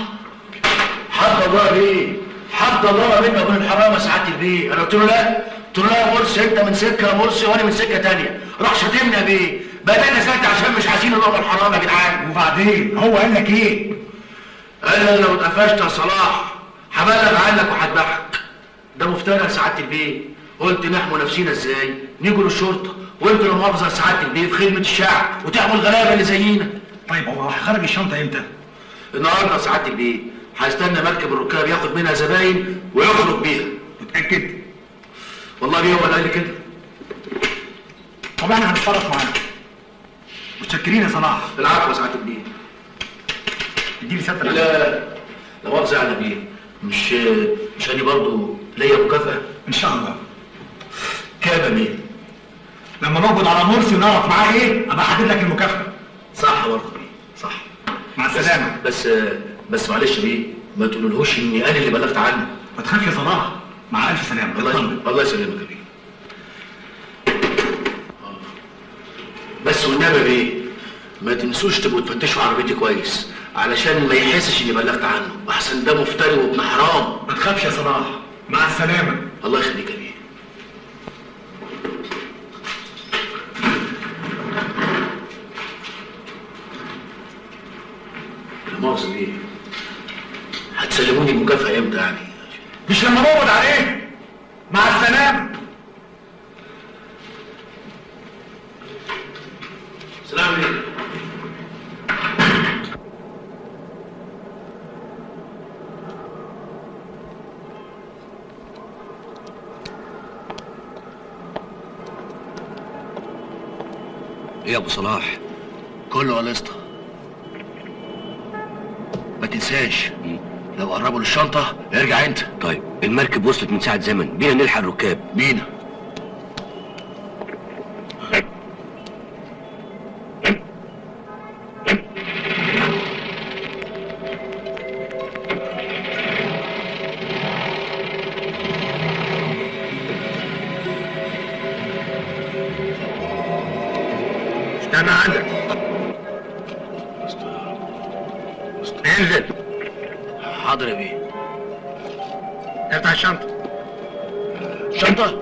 Speaker 4: حد الله بيه حد الله منه ومن الحرام يا سعاده البيه انا قلت له لا قلت له لا يا مرسي انت من سكه يا مرسي وانا من سكه تانية راح شاتمني يا بيه بقى انا ساكت عشان مش عايزين اللقمه الحرام يا جدعان
Speaker 14: وبعدين هو قال لك ايه
Speaker 4: قال لي لو اتقفشت يا صلاح هبلغ عنك وهذبحك ده مفترى يا سعاده البيه قلت نحموا نفسينا ازاي نيجوا للشرطه وانتوا لا مؤاخذه يا سعاده البيه في خدمه الشعب وتحموا الغلابه اللي زينا
Speaker 14: طيب هو هيخرج الشنطه امتى
Speaker 4: النهارده يا سعاده البيه هيستنى مركب الركاب ياخد منها زباين ويخرج بيها
Speaker 14: متاكد
Speaker 4: والله بيه هو اللي قال لي كده
Speaker 14: طب احنا هنتصرف معاه متشكرين يا صلاح
Speaker 4: العفو يا سعاده البيه
Speaker 14: اديني سياده
Speaker 4: لا لا لا مؤاخذه على بيه مش مش انا برضه ليا مكافاه
Speaker 14: ان شاء الله
Speaker 4: كام يا بيه
Speaker 14: لما نقبض على مرسي ونعرف معاه ايه ابقى احدد لك المكافاه
Speaker 4: صح برضه بيه صح
Speaker 14: مع السلامه
Speaker 4: بس بس معلش بيه ما تقولولهوش اني انا اللي بلغت عنه
Speaker 14: ما تخافش يا صلاح مع الف سلامه
Speaker 4: الله
Speaker 14: اطمن.
Speaker 4: الله يسلمك يا بيه آه. بس والنبي بيه ما تنسوش تبقوا تفتشوا عربيتي كويس علشان ما يحسش اني بلغت عنه احسن ده مفتري وابن حرام
Speaker 14: ما تخافش يا صلاح مع السلامه
Speaker 4: الله يخليك يا بيه لا مؤاخذة بيه هتسلموني المكافأة امتى يعني؟
Speaker 14: مش لما نقبض عليه مع السلامه
Speaker 5: سلام عليكم
Speaker 2: ايه يا ابو صلاح
Speaker 4: كله قلصته ما تنساش لو قربوا للشنطه ارجع انت
Speaker 2: طيب المركب وصلت من ساعه زمن بينا نلحق الركاب
Speaker 4: بينا
Speaker 14: استنى عندك انزل
Speaker 4: حاضر يا بيه
Speaker 14: افتح الشنطه
Speaker 4: شنطه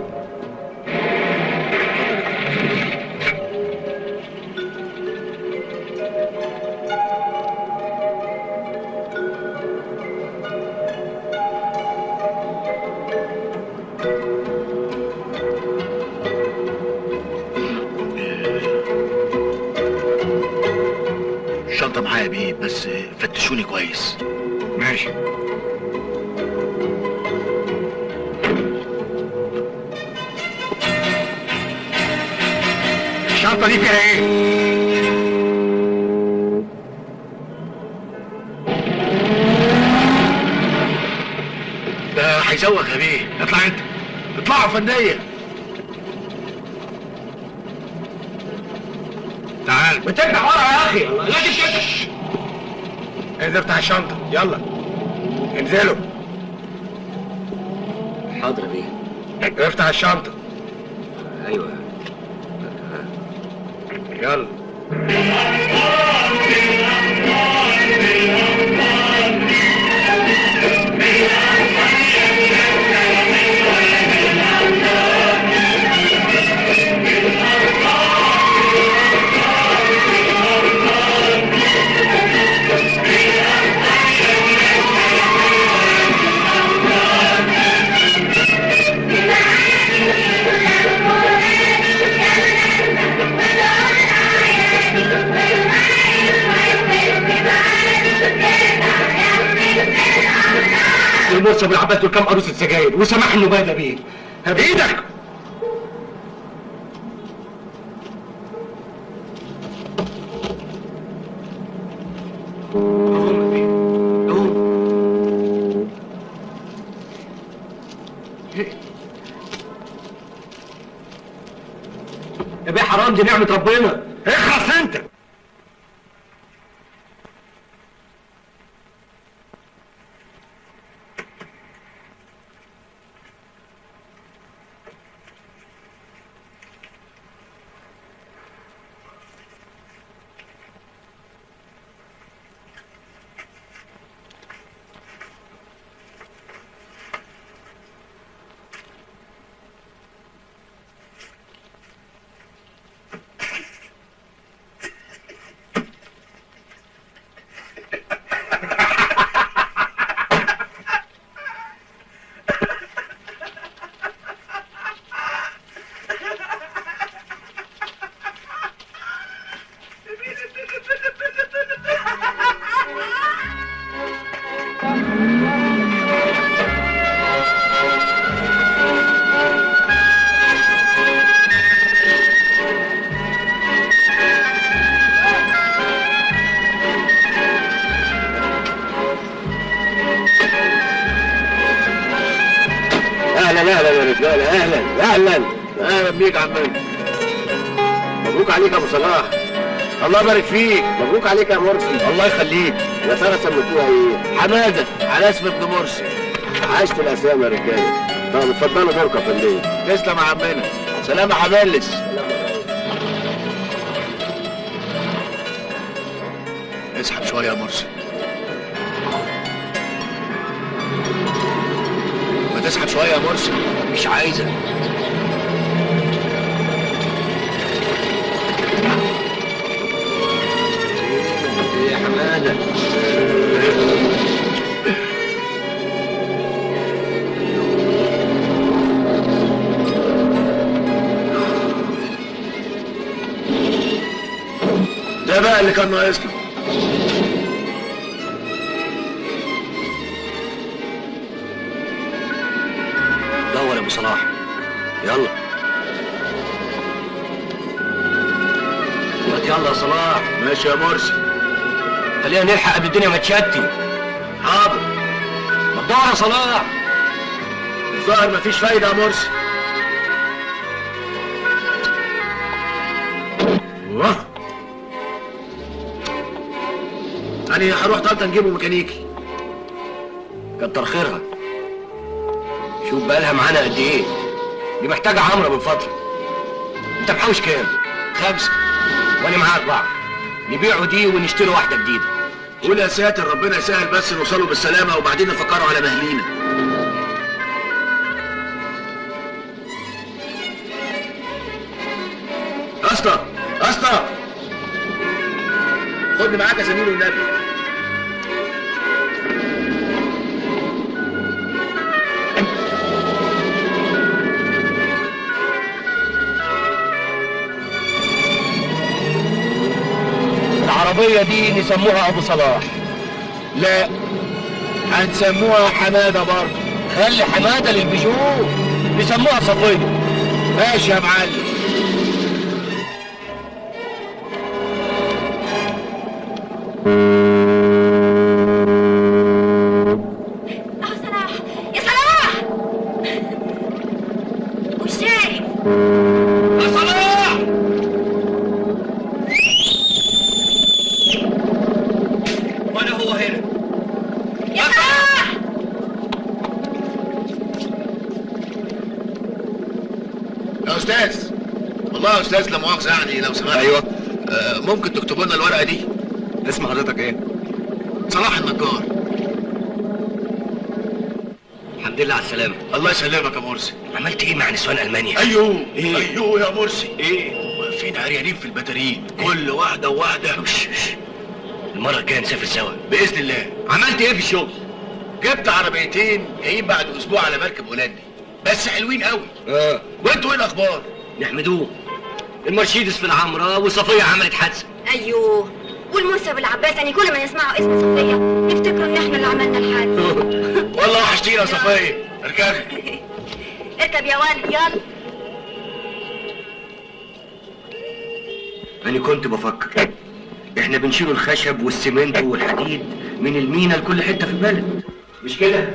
Speaker 4: الشنطه معايا يا بيه بس فتشوني كويس
Speaker 14: ماشي الشنطه دي فيها ايه
Speaker 4: ده هيزوق يا بيه
Speaker 14: اطلع انت
Speaker 4: اطلعوا فنديه
Speaker 14: تعال
Speaker 5: بتفتح ورا يا اخي لا دي بتفتح
Speaker 14: انزل افتح الشنطه يلا انزلوا
Speaker 2: حاضر يا بيه
Speaker 14: افتح الشنطه
Speaker 2: ايوه
Speaker 14: يلا
Speaker 5: المرسى بالعباس دول كام قروصه سجاير وسماح انه بادى بيه
Speaker 14: بايدك
Speaker 5: يا بيه حرام دي نعمه ربنا
Speaker 14: اخلص انت
Speaker 2: اهلا اهلا يا رجاله اهلا اهلا
Speaker 4: اهلا بيك يا عمنا
Speaker 2: مبروك عليك يا ابو صلاح
Speaker 4: الله يبارك فيك
Speaker 2: مبروك عليك يا مرسي
Speaker 4: الله يخليك
Speaker 2: يا ترى سميتوها ايه
Speaker 4: حماده على اسم ابن مرسي
Speaker 2: عشت الاسامي يا رجاله طب اتفضلوا دوركم يا فندم
Speaker 4: تسلم يا عمنا سلام يا حمالس اسحب شويه يا مرسي ما تسحب شويه يا مرسي
Speaker 2: مش عايزه ايه يا حماده
Speaker 4: اللي كان ناقصنا
Speaker 5: دور يا ابو صلاح يلا ما يلا يا صلاح
Speaker 4: ماشي يا مرسي
Speaker 5: خلينا نلحق قبل الدنيا ما تشتي
Speaker 4: حاضر
Speaker 5: ما تدور يا صلاح
Speaker 4: الظاهر مفيش فايده يا مرسي واه. انا هروح طنطا نجيبه ميكانيكي
Speaker 5: كتر خيرها شوف بقالها معانا قد ايه دي محتاجة عمرة من فترة انت محوش كام؟ خمسة وانا معاك اربعة نبيعوا دي ونشتري واحدة جديدة
Speaker 4: قول يا ساتر ربنا يسهل بس نوصلوا بالسلامه وبعدين نفكروا على مهلينا اسطى اسطى خدني معاك يا زميلي والنبي
Speaker 5: العربية دي نسموها ابو صلاح
Speaker 4: لا هنسموها حماده برضه
Speaker 5: خلي حمادة للبيجو نسموها صفية
Speaker 4: ماشي يا معلم
Speaker 13: اهو صلاح يا صلاح مش شايف
Speaker 5: يا صلاح وانا هو هنا
Speaker 13: يا صلاح
Speaker 4: يا استاذ والله يا استاذ لا مؤاخذه يعني لو سمحت
Speaker 5: أيوة.
Speaker 4: آه ممكن تكتبوا لنا الورقه دي
Speaker 5: اسم حضرتك ايه؟
Speaker 4: صلاح النجار
Speaker 5: الحمد لله على السلامة
Speaker 4: الله يسلمك يا مرسي
Speaker 5: عملت ايه مع نسوان المانيا؟
Speaker 4: ايوه
Speaker 5: إيه؟
Speaker 4: ايوه يا مرسي
Speaker 5: ايه؟
Speaker 4: واقفين عريانين في البتارين كل واحده وواحده
Speaker 5: وش وش. المرة الجاية نسافر سوا
Speaker 4: باذن الله
Speaker 5: عملت ايه في الشغل؟
Speaker 4: جبت عربيتين جايين بعد اسبوع على مركب هولندي بس حلوين قوي
Speaker 5: اه
Speaker 4: وانتوا ايه الاخبار
Speaker 5: نحمدوه المرشيدس في العمرة وصفية عملت حادثة
Speaker 13: ايوه والمرسي والعباس يعني كل ما نسمعوا اسم صفية نفتكروا ان احنا اللي عملنا الحادث
Speaker 4: والله وحشتينا يا صفيه اركبي
Speaker 13: اركب يا ولد يلا
Speaker 5: أنا كنت بفكر إحنا بنشيل الخشب والسمنت والحديد من المينا لكل حتة في البلد مش كده؟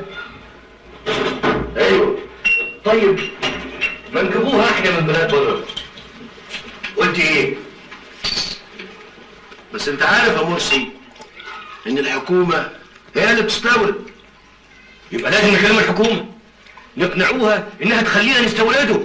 Speaker 5: أيوه طيب ما نجيبوها إحنا من بلاد بره قلت إيه؟
Speaker 4: بس انت عارف يا مرسي ان الحكومه هي اللي بتستورد
Speaker 5: يبقى لازم نكلم الحكومة نقنعوها إنها تخلينا نستورده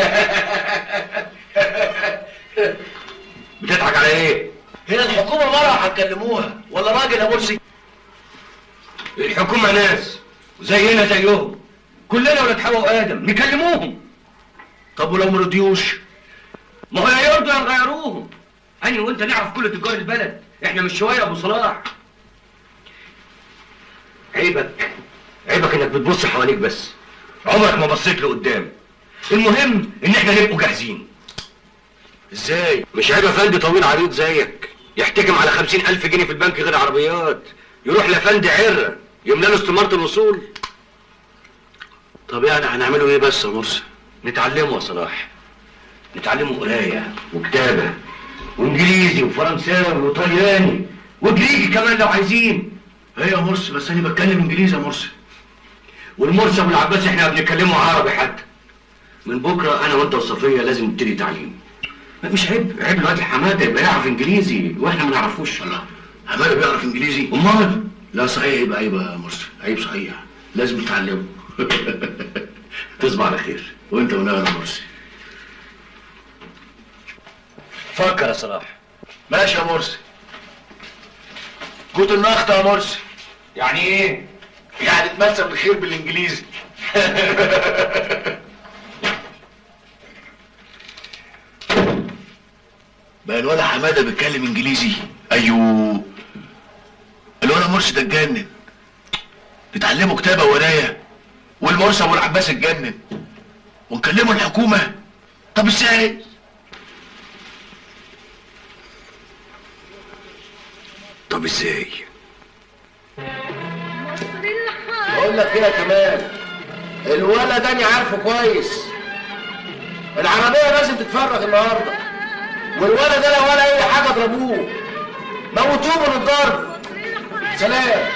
Speaker 5: بتضحك على إيه؟
Speaker 4: هي الحكومه مره هتكلموها ولا راجل يا مرسي
Speaker 5: الحكومة ناس زينا زيهم كلنا ولاد حواء وآدم نكلموهم
Speaker 4: طب ولو مرضيوش
Speaker 5: ما هو يا يرضوا يا نغيروهم أنا وأنت نعرف كل تجار البلد إحنا مش شوية أبو صلاح عيبك عيبك إنك بتبص حواليك بس عمرك ما بصيت لقدام المهم إن إحنا نبقوا جاهزين
Speaker 4: ازاي
Speaker 5: مش عيب افندي طويل عريض زيك يحتكم على خمسين ألف جنيه في البنك غير عربيات يروح لفندي عرة يملى له استمارة الوصول
Speaker 4: طب يعني هنعمله ايه بس يا مرسي
Speaker 5: نتعلمه يا صلاح نتعلمه قراية وكتابة وانجليزي وفرنساوي وطلياني وجريجي كمان لو عايزين
Speaker 4: ايه يا مرسي بس انا بتكلم انجليزي يا مرسي
Speaker 5: والمرسي ابو العباس احنا بنتكلمه عربي حتى من بكره انا وانت وصفيه لازم نبتدي تعليم مش عيب عيب الواد حماده يبقى يعرف انجليزي واحنا ما نعرفوش
Speaker 4: الله حماده بيعرف انجليزي
Speaker 5: امال
Speaker 4: لا صحيح يبقى عيب يا مرسي عيب صحيح لازم تتعلمه
Speaker 5: تصبح على خير
Speaker 4: وانت ونانا يا مرسي
Speaker 5: فكر يا صلاح
Speaker 4: ماشي يا مرسي كوت النخطة يا مرسي
Speaker 5: يعني ايه
Speaker 4: يعني تمثل الخير بالانجليزي بقى الولا حماده بيتكلم انجليزي ايوه الولا مرسي ده اتجنن نتعلمه كتابه وقرايه والمرسي ابو العباس اتجنن ونكلمه الحكومه طب ازاي
Speaker 5: طب ازاي
Speaker 4: بقول لك ايه يا كمال الولد ده انا عارفه كويس العربيه لازم تتفرغ النهارده والولد ده لو ولا اي حاجه اضربوه موتوه من الضرب سلام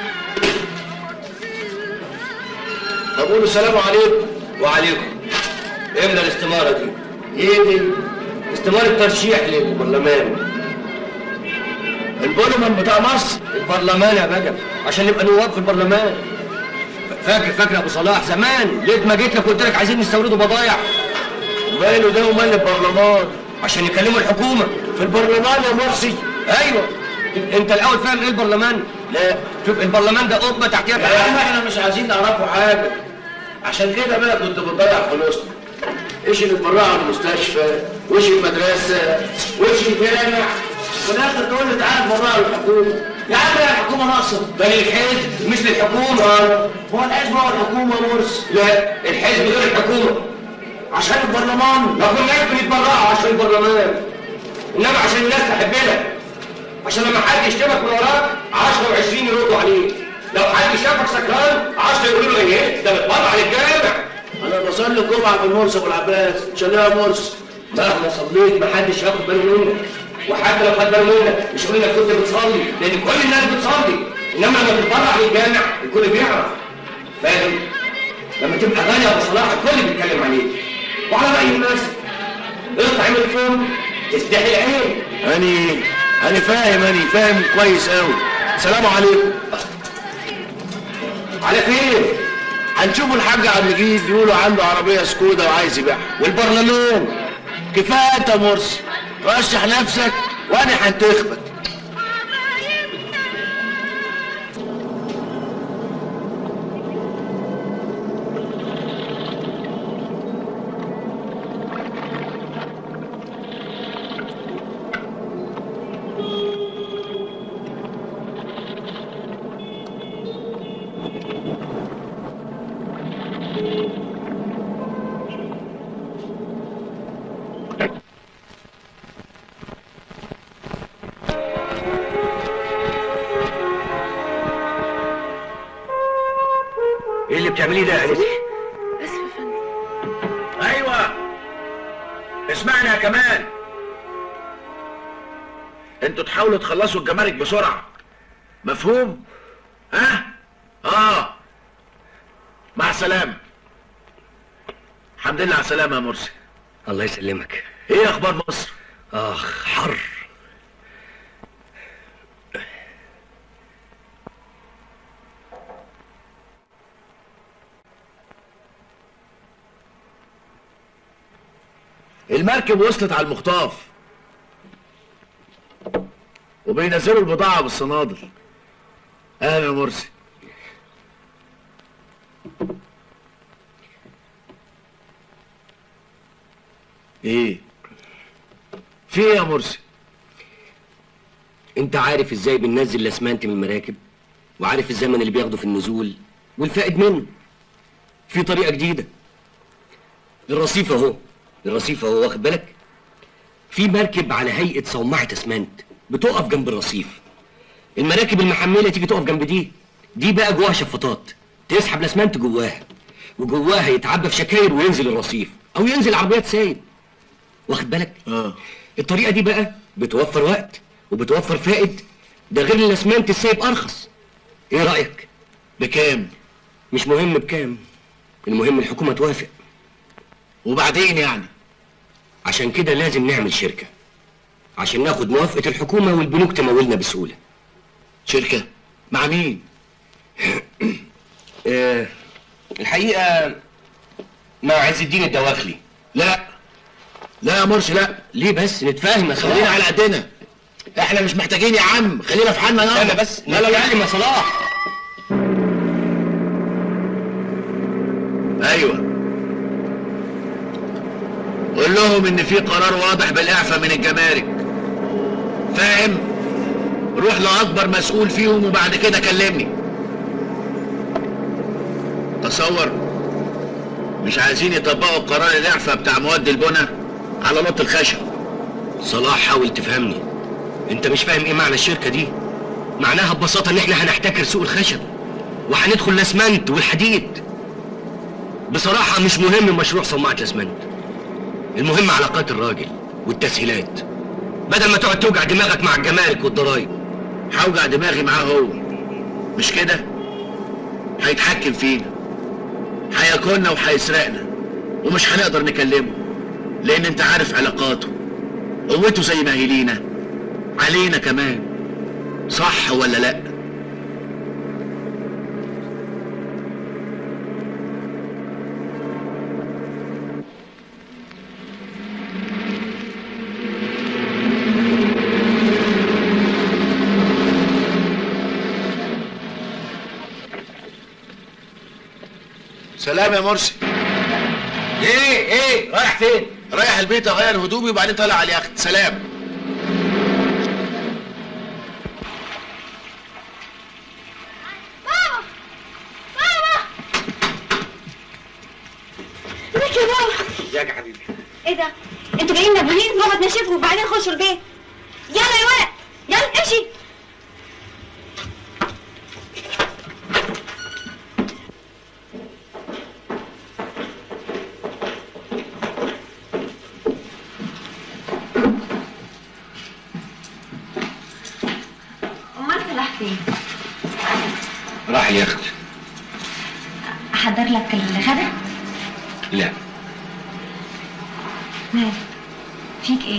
Speaker 4: طب قولوا السلام عليكم
Speaker 5: وعليكم املى الاستمارة دي
Speaker 4: ايه دي؟
Speaker 5: استمارة ترشيح للبرلمان
Speaker 4: البرلمان بتاع مصر
Speaker 5: البرلمان يا بجم عشان نبقى نواب في البرلمان فاكر فاكر يا ابو صلاح زمان ليه ما جيت لك قلت لك عايزين نستوردوا بضايع
Speaker 4: ماله ده ومال البرلمان
Speaker 5: عشان يكلموا الحكومه
Speaker 4: في البرلمان يا مرسي
Speaker 5: ايوه انت الاول فاهم ايه البرلمان
Speaker 4: لا
Speaker 5: شوف البرلمان ده قبه تحتيها
Speaker 4: يا عم احنا مش عايزين نعرفوا حاجه عشان كده بقى كنت بتضيع فلوسنا ايش اللي تبرعوا المستشفى وايش المدرسه وايش الجامع وفي الاخر تقول لي تعالى تبرعوا الحكومه يا عم يا الحكومه ناقصه
Speaker 5: ده للحزب مش للحكومه
Speaker 4: هو الحزب هو الحكومه يا مرسي
Speaker 5: لا الحزب غير الحكومه
Speaker 4: عشان البرلمان
Speaker 5: ما كناش بنتبرعوا عشان البرلمان انما عشان الناس تحبنا عشان لما حد يشتمك من وراك 10 و20 يردوا عليه لو حد شافك سكران 10 يقولوا له ايه ده بتبرع للجامع
Speaker 4: انا بصلي الجمعه في المرسي ابو العباس شلها يا مرسي
Speaker 5: مهما صليت محدش ياخد باله منك وحتى لو خد باله منك مش يقول انك كنت بتصلي لان كل الناس بتصلي انما لما تتبرع للجامع الكل بيعرف فاهم لما تبقى غني يا ابو صلاح الكل بيتكلم عليك وعلى راي الناس اطعم الفم تستحي العين
Speaker 4: اني انا فاهم اني فاهم كويس قوي سلام عليكم
Speaker 5: على فين
Speaker 4: هنشوف الحاج عبد المجيد بيقولوا عنده عربيه سكودا وعايز يبيعها والبرلمان كفايه انت مرسي رشح نفسك وانا هنتخبك
Speaker 5: ايه اللي بتعمليه ده يا انسي
Speaker 12: اسف يا فندم
Speaker 4: ايوه اسمعني يا كمال انتوا تحاولوا تخلصوا الجمارك بسرعه مفهوم ها اه مع السلامه الحمد لله على السلامه يا مرسي
Speaker 5: الله يسلمك
Speaker 4: ايه اخبار مصر
Speaker 5: اخ حر
Speaker 4: المركب وصلت على المخطاف وبينزلوا البضاعة بالصنادل اهلا يا مرسي ايه في ايه يا مرسي
Speaker 5: انت عارف ازاي بننزل الاسمنت من المراكب وعارف الزمن اللي بياخده في النزول والفائد منه في طريقه جديده الرصيف اهو الرصيف اهو واخد بالك في مركب على هيئه صومعه اسمنت بتقف جنب الرصيف المراكب المحمله تيجي تقف جنب دي دي بقى جواها شفاطات تسحب الاسمنت جواها وجواها يتعبى في شكاير وينزل الرصيف او ينزل عربيات سايب واخد بالك
Speaker 4: اه
Speaker 5: الطريقه دي بقى بتوفر وقت وبتوفر فائد ده غير الاسمنت السايب ارخص ايه رايك
Speaker 4: بكام
Speaker 5: مش مهم بكام المهم الحكومه توافق
Speaker 4: وبعدين يعني
Speaker 5: عشان كده لازم نعمل شركه عشان ناخد موافقه الحكومه والبنوك تمولنا بسهوله
Speaker 4: شركة مع مين
Speaker 5: آه الحقيقه مع عز الدين الدواخلي
Speaker 4: لا لا يا مرسي لا
Speaker 5: ليه بس نتفاهم يا
Speaker 4: خلينا
Speaker 5: صلاح
Speaker 4: على قدنا احنا مش محتاجين يا عم خلينا في حالنا يلا
Speaker 5: انا بس لا لا لا يا صلاح
Speaker 4: ايوه قول لهم ان في قرار واضح بالاعفاء من الجمارك فاهم روح لاكبر مسؤول فيهم وبعد كده كلمني تصور مش عايزين يطبقوا قرار الاعفاء بتاع مواد البنى على لط الخشب
Speaker 5: صلاح حاول تفهمني انت مش فاهم ايه معنى الشركه دي معناها ببساطة إن إحنا هنحتكر سوق الخشب وهندخل الأسمنت والحديد بصراحة مش مهم مشروع صناعة الأسمنت المهم علاقات الراجل والتسهيلات بدل ما تقعد توجع دماغك مع الجمارك والضرايب
Speaker 4: هوجع دماغي معاه هو مش كده هيتحكم فينا هياكلنا وهيسرقنا ومش هنقدر نكلمه لان انت عارف علاقاته قوته زي ما هي لينا علينا كمان صح ولا لا سلام يا مرسي ايه ايه رايح فين رايح البيت اغير هدومي وبعدين طالع على اليخت سلام
Speaker 13: ازيك يا بابا
Speaker 5: ازيك يا حبيبي
Speaker 13: ايه ده انتوا جايين مبهولين بابا تنشفوا وبعدين خشوا البيت يلا يا ولد يلا امشي امال صلاح فين
Speaker 5: راح اليخت
Speaker 8: احضر لك الغدا
Speaker 5: لا
Speaker 8: مال فيك ايه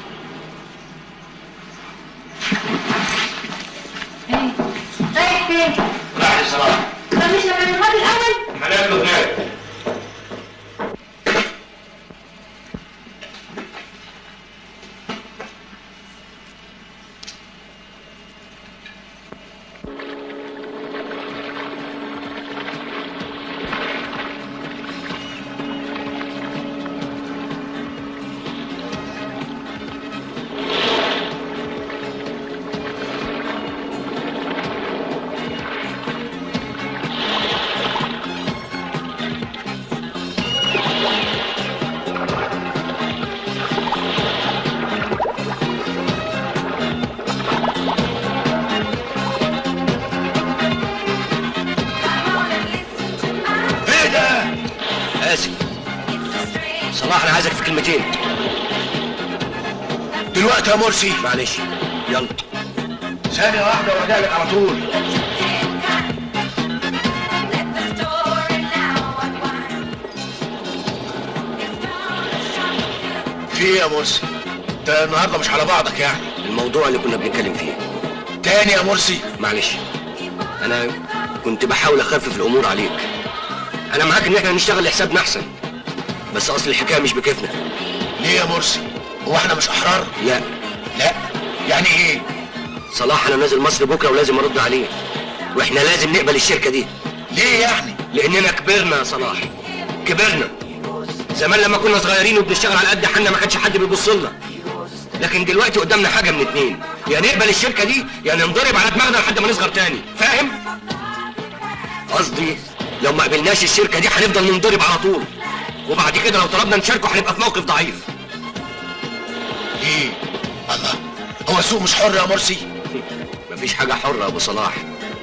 Speaker 8: ايه رايح فين
Speaker 5: راح الصراحة
Speaker 13: طب مش لما نتغدى الاول
Speaker 5: هناكله هناك
Speaker 4: ايه ده
Speaker 5: آسف صلاح أنا عايزك في كلمتين
Speaker 4: دلوقتي يا مرسي
Speaker 5: معلش يلا
Speaker 4: ثانية واحدة وارجع لك على طول في ايه يا مرسي؟ انت النهارده مش على بعضك يعني
Speaker 5: الموضوع اللي كنا بنتكلم فيه
Speaker 4: تاني يا مرسي
Speaker 5: معلش انا كنت بحاول اخفف الامور عليك انا معاك ان احنا نشتغل لحسابنا احسن بس اصل الحكايه مش بكيفنا
Speaker 4: ليه يا مرسي؟ هو احنا مش احرار؟
Speaker 5: لا
Speaker 4: لا يعني ايه؟
Speaker 5: صلاح انا نازل مصر بكره ولازم ارد عليه واحنا لازم نقبل الشركه دي
Speaker 4: ليه يعني؟
Speaker 5: لاننا كبرنا يا صلاح كبرنا زمان لما كنا صغيرين وبنشتغل على قد حالنا ما كانش حد بيبص لنا لكن دلوقتي قدامنا حاجه من اتنين يا نقبل الشركه دي يا ننضرب على دماغنا لحد ما نصغر تاني فاهم قصدي لو ما قبلناش الشركه دي هنفضل ننضرب على طول وبعد كده لو طلبنا نشاركه هنبقى في موقف ضعيف
Speaker 4: ايه؟ الله هو السوق مش حر يا مرسي؟
Speaker 5: مفيش حاجه حره يا ابو صلاح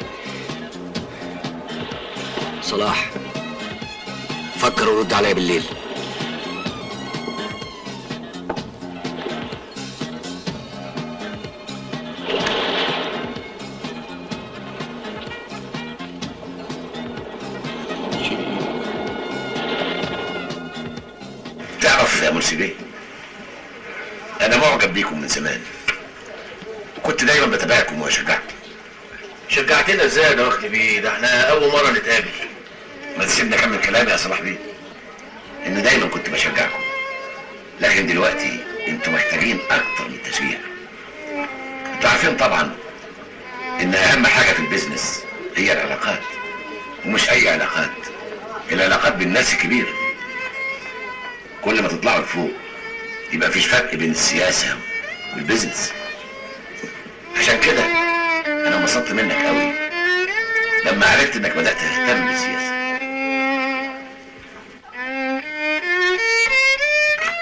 Speaker 5: صلاح فكر ورد عليا بالليل
Speaker 15: تعرف يا مرسي بيه انا معجب بيكم من زمان وكنت دايما بتابعكم واشجعكم
Speaker 4: شجعتنا ازاي يا دواخلي بيه؟ ده احنا اول مرة نتقابل
Speaker 15: ما تسيبني اكمل كلامي يا صلاح بيه ان دايما كنت بشجعكم لكن دلوقتي انتوا محتاجين اكتر من التشجيع انتوا عارفين طبعا ان اهم حاجه في البيزنس هي العلاقات ومش اي علاقات العلاقات بالناس الكبيره كل ما تطلعوا لفوق يبقى مفيش فرق بين السياسه والبيزنس عشان كده انا انبسطت منك قوي لما عرفت انك بدات تهتم بالسياسه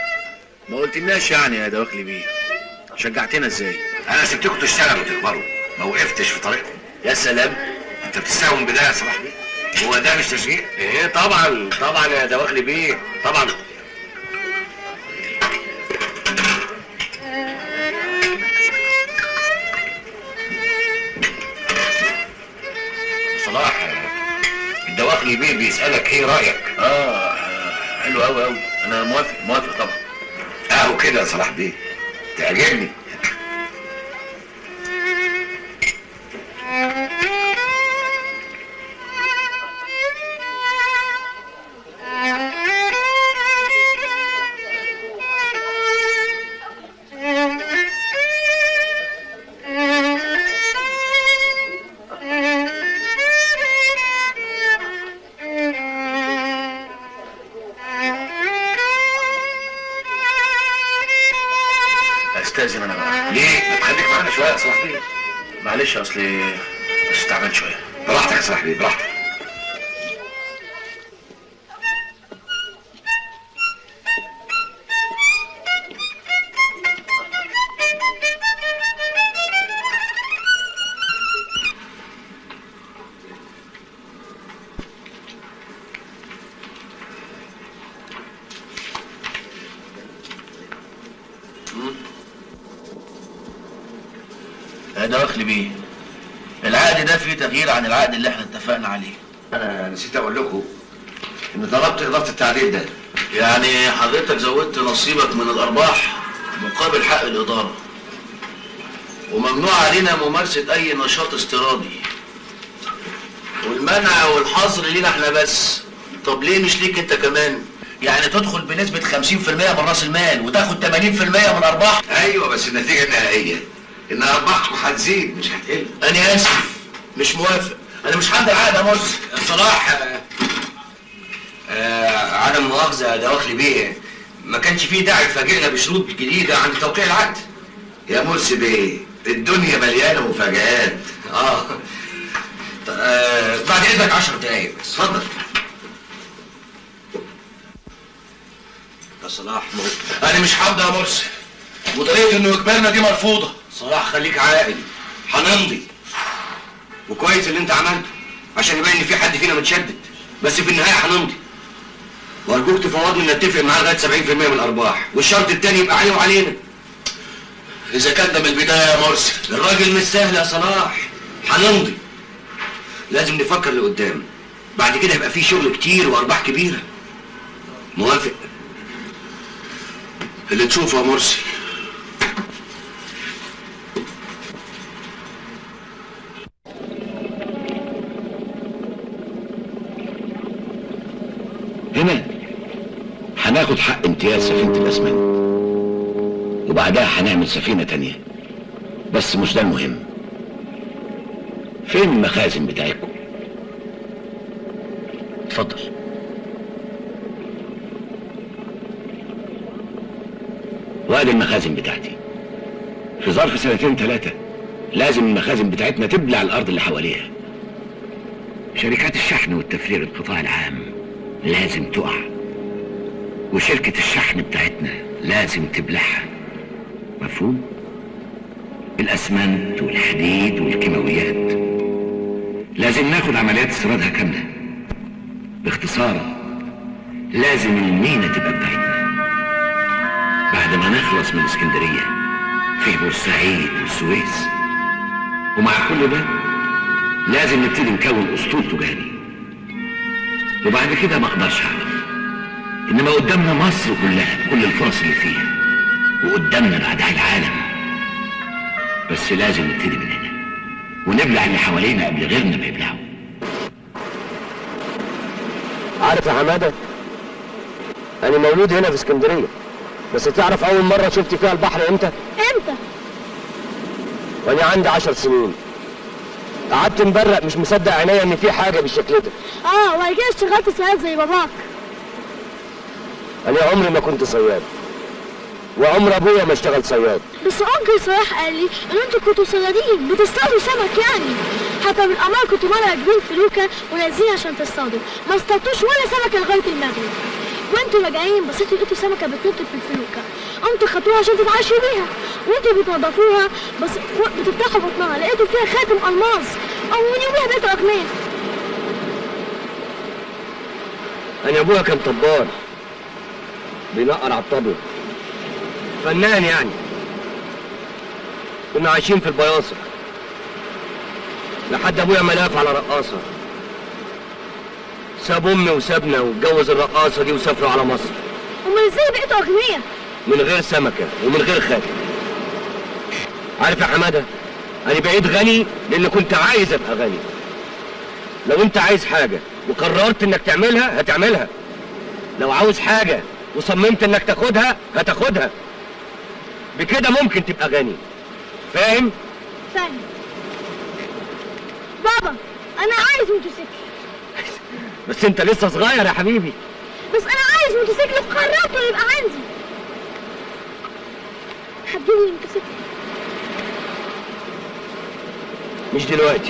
Speaker 4: ما قلتلناش يعني يا دواخلي بيه شجعتنا ازاي؟
Speaker 15: انا سبتكم تشتغلوا وتكبروا ما وقفتش في طريقهم يا سلام انت بتستهون بده يا صلاح بيه هو ده مش تشجيع
Speaker 5: ايه طبعا طبعا يا دواخلي بيه طبعا صلاح الدواخلي بيه بيسألك ايه رأيك؟
Speaker 15: اه حلو قوي قوي انا موافق موافق طبعا اهو كده يا صلاح بيه تعجبني استاذن انا بقى ليه؟ ما تخليك معانا شويه يا صلاح بيه معلش اصلي بس تعبان شويه براحتك يا صلاح بيه براحتك
Speaker 2: يا دواخلي بيه العقد ده فيه تغيير عن العقد اللي احنا اتفقنا عليه
Speaker 15: انا نسيت اقول لكم ان طلبت اضافه التعديل ده
Speaker 2: يعني حضرتك زودت نصيبك من الارباح مقابل حق الاداره وممنوع علينا ممارسه اي نشاط استيرادي والمنع والحظر لينا احنا بس طب ليه مش ليك انت كمان يعني تدخل بنسبة 50% من راس المال وتاخد 80% من ارباح
Speaker 15: ايوه بس النتيجه النهائيه ان ارباحكم هتزيد مش هتقل
Speaker 2: انا اسف مش موافق انا مش هعدي العقد يا مرسي
Speaker 5: صلاح آه، آه عدم مؤاخذة يا دواخلي بيه ما كانش فيه داعي تفاجئنا بشروط جديدة عند توقيع العقد
Speaker 15: يا مرسي بيه الدنيا مليانه مفاجآت
Speaker 5: اه ط- آه، بعد اذنك 10 دقايق بس اتفضل يا صلاح مو-
Speaker 2: انا مش هبدا يا مرسي وطريقه انه اجبارنا دي مرفوضه
Speaker 5: صلاح خليك عاقل هنمضي وكويس اللي انت عملته عشان يبين ان في حد فينا متشدد بس في النهايه هنمضي وارجوك تفوضني نتفق معاه لغايه 70% من الارباح والشرط التاني يبقى عليه وعلينا
Speaker 2: اذا كان ده من البدايه يا مرسي
Speaker 5: الراجل مش سهل يا صلاح هنمضي لازم نفكر لقدام بعد كده يبقى في شغل كتير وارباح كبيره موافق
Speaker 2: اللي تشوفه يا مرسي
Speaker 15: هنا هناخد حق امتياز سفينة الأسمنت وبعدها هنعمل سفينة تانية بس مش ده المهم فين المخازن بتاعتكم؟ اتفضل وادي المخازن بتاعتي في ظرف سنتين ثلاثة لازم المخازن بتاعتنا تبلع الأرض اللي حواليها شركات الشحن والتفريغ القطاع العام لازم تقع وشركة الشحن بتاعتنا لازم تبلعها مفهوم؟ الأسمنت والحديد والكيماويات لازم ناخد عمليات استيرادها كاملة باختصار لازم المينا تبقى بتاعتنا بعد ما نخلص من اسكندرية في بورسعيد والسويس ومع كل ده لازم نبتدي نكون اسطول تجاري وبعد كده ما اقدرش اعرف انما قدامنا مصر كلها بكل الفرص اللي فيها وقدامنا بعدها العالم بس لازم نبتدي من هنا ونبلع اللي حوالينا قبل غيرنا ما يبلعوا
Speaker 5: عارف يا حماده انا مولود هنا في اسكندريه بس تعرف اول مره شفت فيها البحر امتى
Speaker 7: امتى؟
Speaker 5: وانا عندي عشر سنين قعدت مبرق مش مصدق عينيا ان في حاجه بالشكل ده
Speaker 7: اه وبعد كده اشتغلت صياد زي باباك
Speaker 5: انا عمري ما كنت صياد وعمر ابويا ما اشتغل صياد
Speaker 7: بس انكل صلاح قال لي ان انتوا كنتوا صيادين بتصطادوا سمك يعني حتى بالقمر كنتوا مرة راكبين فلوكة ونازلين عشان تصطادوا ما اصطادتوش ولا سمكة لغاية المغرب
Speaker 16: وانتوا راجعين بصيتوا لقيتوا سمكه بتنط في الفلوكه قمتوا خدتوها عشان تتعشوا بيها وانتوا بتنضفوها بس بتفتحوا بطنها لقيتوا فيها خاتم الماظ او من يوميها بقيتوا اغنياء
Speaker 5: انا ابويا كان طبال بينقر على الطبل فنان يعني كنا عايشين في البياصة لحد ابويا ما لف على رقاصة ساب امي وسابنا واتجوز الرقاصة دي وسافروا على مصر
Speaker 16: امال ازاي بقيتوا اغنياء
Speaker 5: من غير سمكة ومن غير خاتم عارف يا حمادة انا بقيت غني لان كنت عايز ابقى غني لو انت عايز حاجة وقررت انك تعملها هتعملها لو عاوز حاجة وصممت انك تاخدها هتاخدها بكده ممكن تبقى غني فاهم؟
Speaker 16: فاهم بابا انا عايز موتوسيكل
Speaker 5: بس انت لسه صغير يا حبيبي
Speaker 16: بس انا عايز موتوسيكل وقررت انه يبقى عندي هتجيبي موتوسيكل
Speaker 5: مش دلوقتي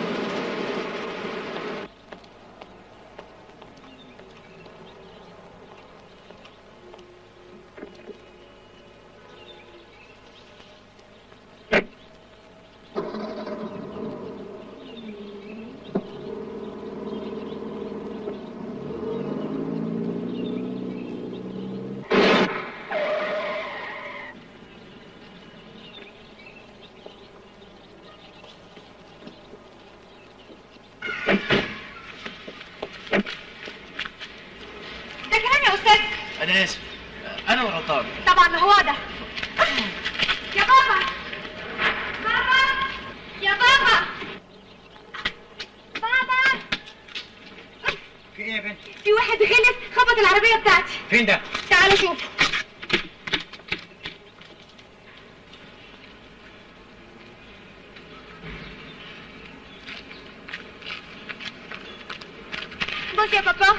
Speaker 13: ده كلام يا استاذ
Speaker 4: انا اسف انا غلطان
Speaker 13: طبعا ما هو ده يا بابا بابا يا بابا بابا
Speaker 3: في ايه يا بنتي؟
Speaker 13: في واحد غلس خبط العربية بتاعتي
Speaker 3: فين ده؟
Speaker 13: تعالى شوف بص يا بابا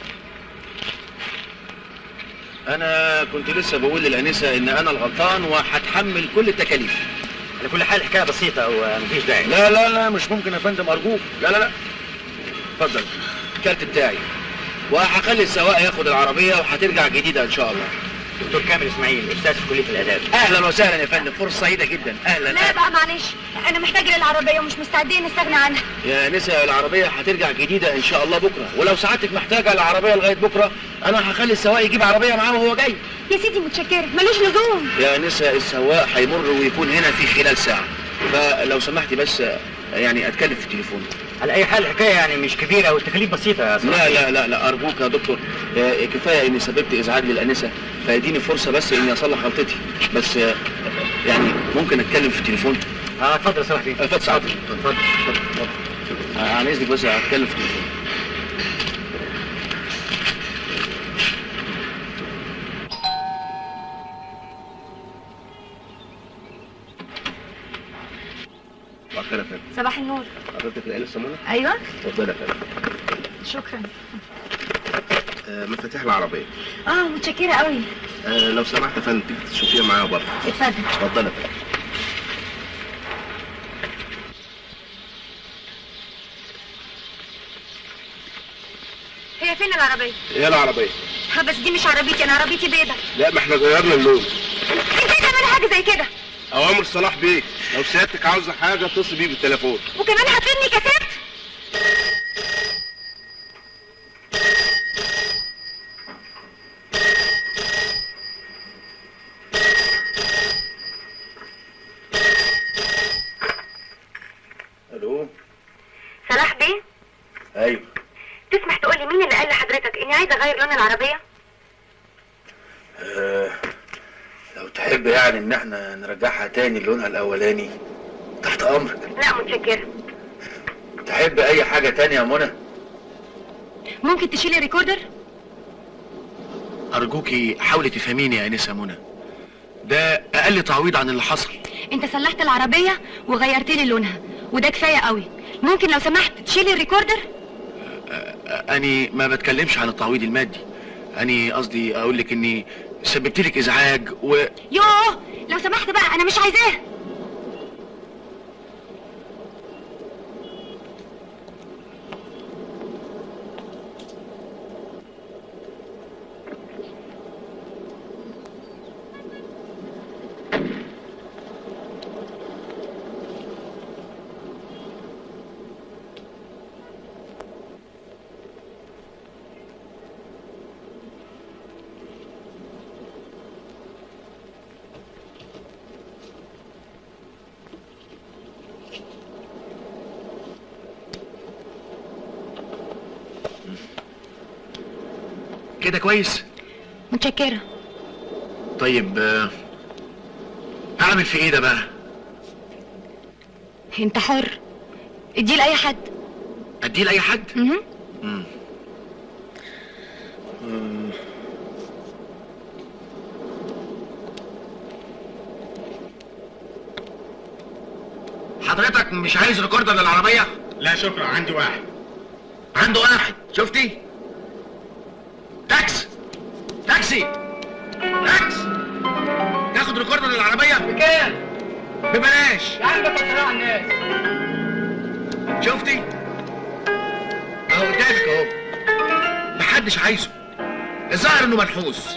Speaker 4: انا كنت لسه بقول للانسه ان انا الغلطان وهتحمل كل التكاليف
Speaker 3: على كل حال حكايه بسيطه ومفيش داعي
Speaker 4: لا لا لا مش ممكن يا فندم ارجوك لا لا لا اتفضل الكارت بتاعي وهخلي السواق ياخد العربيه وهترجع جديده ان شاء الله
Speaker 3: دكتور كامل اسماعيل استاذ في كليه الاداب
Speaker 4: اهلا وسهلا يا فندم فرصه سعيده جدا اهلا
Speaker 13: لا بقى معلش انا محتاجة للعربية ومش مستعدين نستغنى عنها
Speaker 4: يا نسا العربيه هترجع جديده ان شاء الله بكره ولو سعادتك محتاجه العربيه لغايه بكره انا هخلي السواق يجيب عربيه معاه وهو جاي
Speaker 13: يا سيدي متشكرة ملوش لزوم
Speaker 4: يا نسا السواق هيمر ويكون هنا في خلال ساعه فلو سمحتي بس يعني اتكلم في التليفون
Speaker 3: على اي حال الحكايه يعني مش كبيره والتكاليف بسيطه يا صاحبي
Speaker 4: لا لا لا لا ارجوك يا دكتور آه، كفايه اني سببت ازعاج للانسه فيديني فرصه بس اني اصلح غلطتي بس آه، يعني ممكن اتكلم في التليفون
Speaker 3: اه اتفضل يا صاحبي
Speaker 4: اتفضل سعادتك
Speaker 3: اتفضل
Speaker 4: اتفضل آه، عن اذنك بس هتكلم في التليفون مؤخرة فندم
Speaker 13: صباح النور
Speaker 4: حضرتك العيلة الصمونة؟
Speaker 13: ايوه
Speaker 4: اتفضل يا فندم
Speaker 13: شكرا
Speaker 4: آه، مفاتيح العربية
Speaker 13: اه متشكرة قوي
Speaker 4: آه، لو سمحت يا فندم تيجي تشوفيها معايا بره
Speaker 13: اتفضل
Speaker 4: اتفضل يا فندم
Speaker 13: هي فين العربية؟
Speaker 4: ايه العربية؟
Speaker 13: ها بس دي مش عربيتي انا عربيتي بيضة
Speaker 4: لا ما احنا غيرنا اللون
Speaker 13: ازاي تعمل حاجة زي كده؟
Speaker 4: اوامر صلاح بيه لو سيادتك عاوزه حاجه اتصل بيه بالتليفون
Speaker 13: وكمان هتفيدني كاسات؟
Speaker 4: الو
Speaker 13: صلاح بيه
Speaker 4: ايوه
Speaker 13: تسمح تقولي مين اللي قال لحضرتك اني عايزة اغير لون العربية؟
Speaker 4: آه لو تحب يعني ان احنا نرجعها تاني لونها الاولاني تحت امرك
Speaker 13: لا متشكرة
Speaker 4: تحب اي حاجه تانية يا منى
Speaker 13: ممكن تشيلي الريكوردر؟
Speaker 4: ارجوكي حاولي تفهميني يا انسه منى ده اقل تعويض عن اللي حصل
Speaker 13: انت صلحت العربية وغيرت لي لونها وده كفاية قوي ممكن لو سمحت تشيلي الريكوردر؟
Speaker 4: اني ما بتكلمش عن التعويض المادي اني قصدي اقول لك اني سببت لك ازعاج و
Speaker 13: يوه لو سمحت بقى انا مش عايزاه
Speaker 4: كده كويس
Speaker 8: متشكرة
Speaker 4: طيب آه، اعمل في ايه ده بقى
Speaker 8: انت حر اديه لأي حد
Speaker 4: اديه لاي حد
Speaker 8: مهم.
Speaker 4: مم. مم. حضرتك مش عايز ريكوردر للعربية؟
Speaker 14: لا شكرا عندي واحد
Speaker 4: عنده واحد شفتي؟ تاكس تاكسي تاكس تاخد ريكوردر للعربية؟
Speaker 3: بكام؟
Speaker 4: ببلاش
Speaker 3: يا عم ده فترة الناس
Speaker 4: شفتي؟ اهو قدامك اهو محدش عايزه الظاهر انه منحوس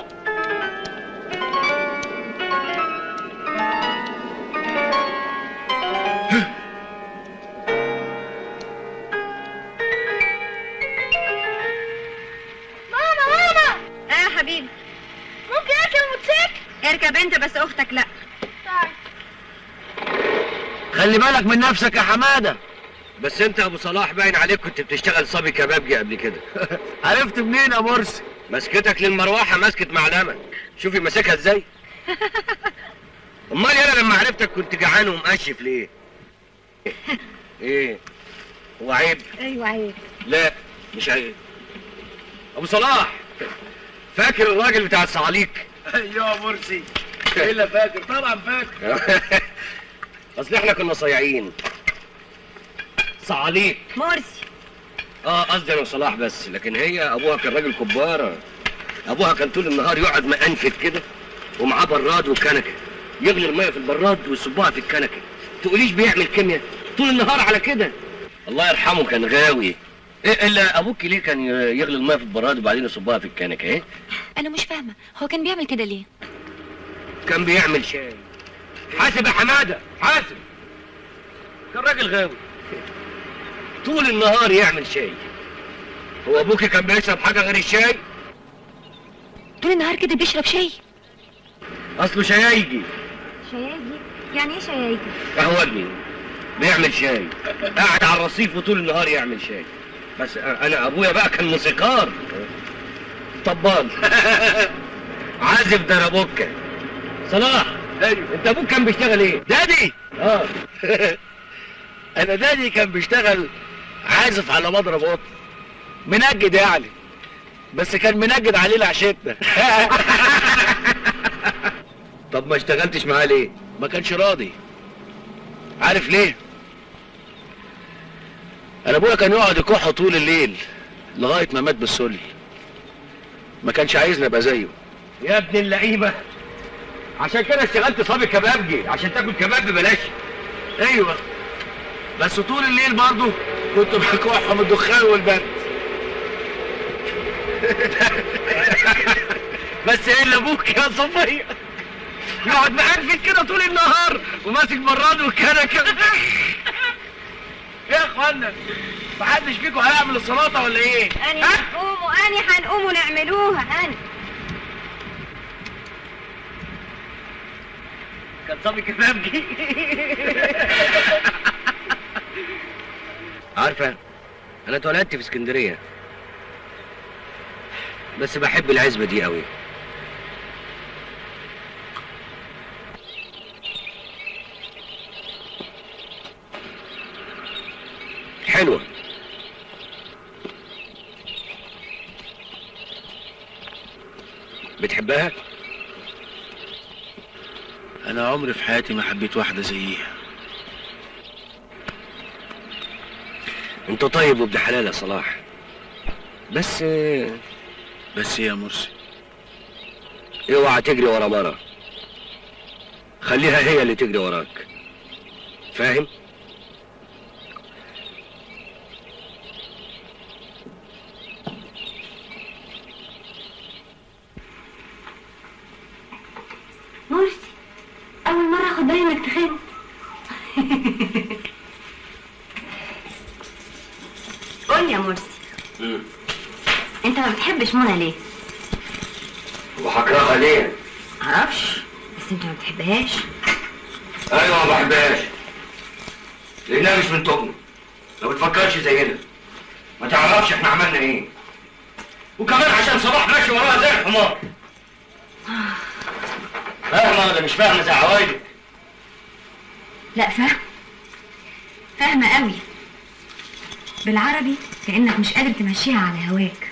Speaker 13: ماما ماما ايه يا حبيبي ممكن اركب الموتوسيكل اركب انت بس اختك لا طيب
Speaker 5: خلي بالك من نفسك يا حماده بس انت يا ابو صلاح باين عليك كنت بتشتغل صبي كبابجي قبل كده عرفت منين يا مرسي مسكتك للمروحه مسكت معلمه شوفي ماسكها ازاي امال انا لما عرفتك كنت جعان ومقشف ليه ايه هو عيب
Speaker 13: ايوه عيب
Speaker 5: لا مش عيب ابو صلاح فاكر الراجل بتاع الصعاليك
Speaker 4: ايوه يا مرسي الا فاكر طبعا فاكر
Speaker 5: اصل احنا كنا صايعين صعاليك
Speaker 13: مرسي
Speaker 5: اه قصدي انا وصلاح بس لكن هي ابوها كان راجل كباره ابوها كان طول النهار يقعد مقنفد كده ومعاه براد وكنكه يغلي الميه في البراد ويصبها في الكنكه تقوليش بيعمل كيمياء طول النهار على كده الله يرحمه كان غاوي إيه الا ابوك ليه كان يغلي الميه في البراد وبعدين يصبها في الكنكه ايه
Speaker 8: انا مش فاهمة هو كان بيعمل كده ليه
Speaker 5: كان بيعمل شاي حاسب يا حماده حاسب كان راجل غاوي طول النهار يعمل شاي هو ابوك كان بيشرب حاجه غير الشاي
Speaker 8: طول النهار كده بيشرب شاي
Speaker 5: اصله شايجي
Speaker 13: شياجي يعني ايه شياجي
Speaker 5: قهوجي بيعمل شاي قاعد على الرصيف وطول النهار يعمل شاي بس انا ابويا بقى كان موسيقار طبال عازف دربوكه صلاح ايوه انت ابوك كان بيشتغل ايه
Speaker 4: دادي
Speaker 5: اه
Speaker 4: انا دادي كان بيشتغل عازف على مضرب قطن منجد يعني بس كان منجد عليه لعشتنا
Speaker 5: طب ما اشتغلتش معاه ليه
Speaker 4: ما كانش راضي عارف ليه انا ابويا كان يقعد يكح طول الليل لغايه ما مات بالسل ما كانش عايزني ابقى زيه
Speaker 5: يا ابن اللعيبه عشان كده اشتغلت صبي كبابجي عشان تاكل كباب ببلاش
Speaker 4: ايوه بس طول الليل برضه كنت بكح من الدخان والبرد
Speaker 5: بس ايه اللي ابوك يا صفيه يقعد مقنفد كده طول النهار وماسك براد وكنكه
Speaker 4: يا اخوانا محدش فيكم هيعمل السلطه ولا ايه؟
Speaker 13: اني هنقوم واني هنقوم ونعملوها اني
Speaker 5: كان صبي كبابجي عارفه انا اتولدت في اسكندريه بس بحب العزبه دي قوي حلوه بتحبها
Speaker 4: انا عمري في حياتي ما حبيت واحده زيها
Speaker 5: انت طيب وابن حلال يا صلاح بس
Speaker 4: بس يا مرسي
Speaker 5: اوعى تجري ورا مرة خليها هي اللي تجري وراك فاهم
Speaker 8: مرسي اول مرة اخد بالي انك تخنت قول يا مرسي انت ما بتحبش منى ليه
Speaker 5: وهكرهها ليه
Speaker 8: معرفش بس انت ما بتحبهاش
Speaker 5: ايوه ما بحبهاش لانها مش من تبني ما بتفكرش زينا ما تعرفش احنا عملنا ايه وكمان عشان صلاح ماشي وراها زي الحمار فاهمة ولا مش فاهمة زي عوايدك؟
Speaker 8: لا فاهم فاهمة قوي بالعربي كأنك مش قادر تمشيها على هواك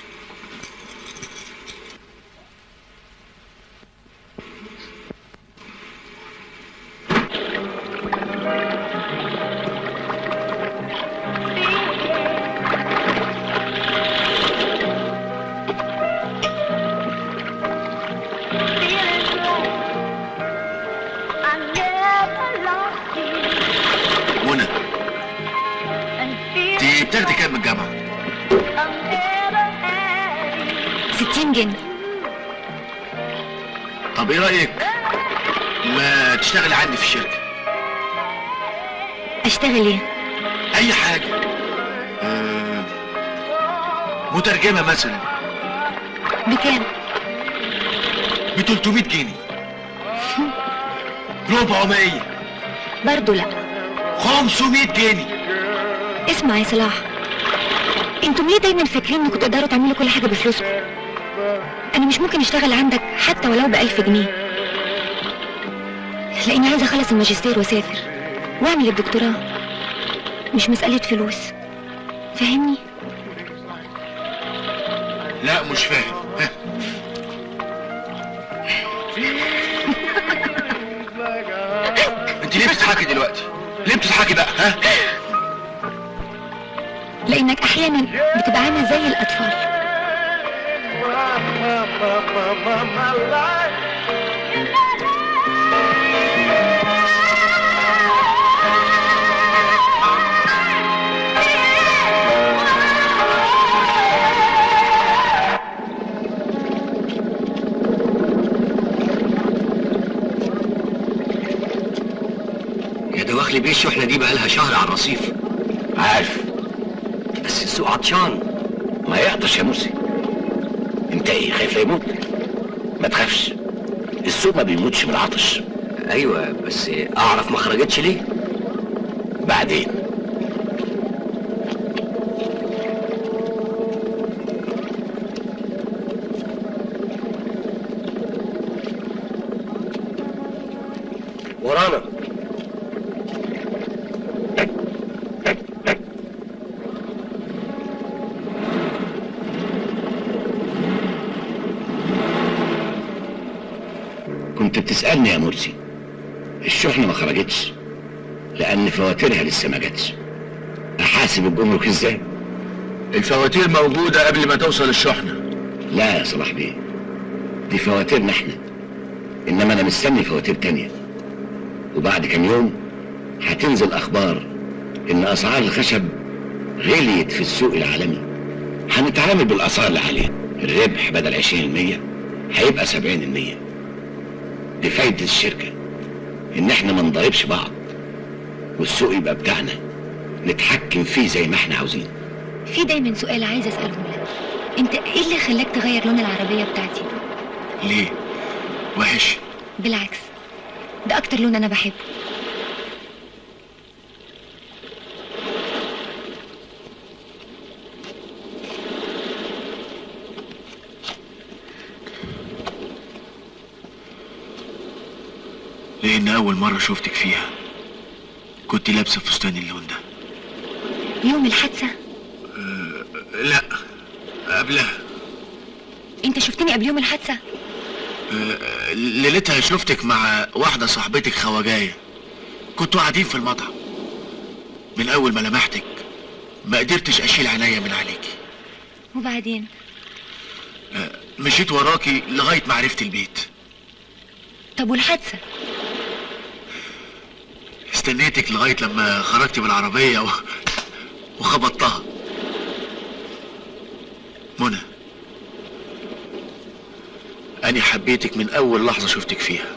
Speaker 4: منى انت بتاخدي كام من الجامعه؟
Speaker 8: 60 جنيه
Speaker 4: طب ايه رايك ما تشتغلي عندي في الشركه
Speaker 8: اشتغل ايه
Speaker 4: اي حاجه آه، مترجمه مثلا
Speaker 8: بكام
Speaker 4: ب 300 جنيه 400
Speaker 8: برضو لا
Speaker 4: 500 جنيه
Speaker 8: اسمع يا صلاح انتم ليه دايما فاكرين انكم تقدروا تعملوا كل حاجه بفلوسكم انا مش ممكن اشتغل عندك حتى ولو بألف جنيه لاني عايزه اخلص الماجستير واسافر واعمل الدكتوراه مش مساله فلوس فاهمني
Speaker 4: لا مش فاهم ها. انت ليه بتضحكي دلوقتي ليه بتضحكي بقى ها
Speaker 8: لانك احيانا بتبقى عامل زي الاطفال
Speaker 5: يا دواخلي بيه الشحنة دي بقالها شهر على الرصيف عارف بس السوق عطشان
Speaker 15: ما يعطش يا مرسي انت ايه خايف لا يموت ما تخافش السوق ما بيموتش من العطش
Speaker 5: ايوه بس اعرف ما خرجتش ليه
Speaker 15: بعدين
Speaker 5: ورانا
Speaker 15: كنت بتسألني يا مرسي الشحنة ما خرجتش لأن فواتيرها لسه ما جاتش أحاسب الجمرك إزاي؟
Speaker 4: الفواتير موجودة قبل ما توصل الشحنة
Speaker 15: لا يا صلاح بيه دي فواتيرنا احنا إنما أنا مستني فواتير تانية وبعد كام يوم هتنزل أخبار إن أسعار الخشب غليت في السوق العالمي هنتعامل بالأسعار اللي عليها الربح بدل 20% هيبقى 70% دي فايدة الشركة إن إحنا ما نضربش بعض والسوق يبقى بتاعنا نتحكم فيه زي ما إحنا عاوزين
Speaker 8: في دايما سؤال عايزه اساله لك انت ايه اللي خلاك تغير لون العربيه بتاعتي
Speaker 4: ليه؟ وحش
Speaker 8: بالعكس ده اكتر لون انا بحبه
Speaker 4: لأن أول مرة شفتك فيها كنت لابسة فستان اللون ده
Speaker 8: يوم الحادثه
Speaker 4: لا قبلها
Speaker 8: انت شفتني قبل يوم الحادثه
Speaker 4: آه، ليلتها شفتك مع واحدة صاحبتك خواجاية كنتوا قاعدين في المطعم من أول ما لمحتك ما قدرتش أشيل عينيا من عليكي
Speaker 8: وبعدين
Speaker 4: آه، مشيت وراكي لغاية ما عرفت البيت
Speaker 8: طب والحادثه
Speaker 4: استنيتك لغاية لما خرجتي بالعربية و... وخبطتها منى أنا حبيتك من أول لحظة شفتك فيها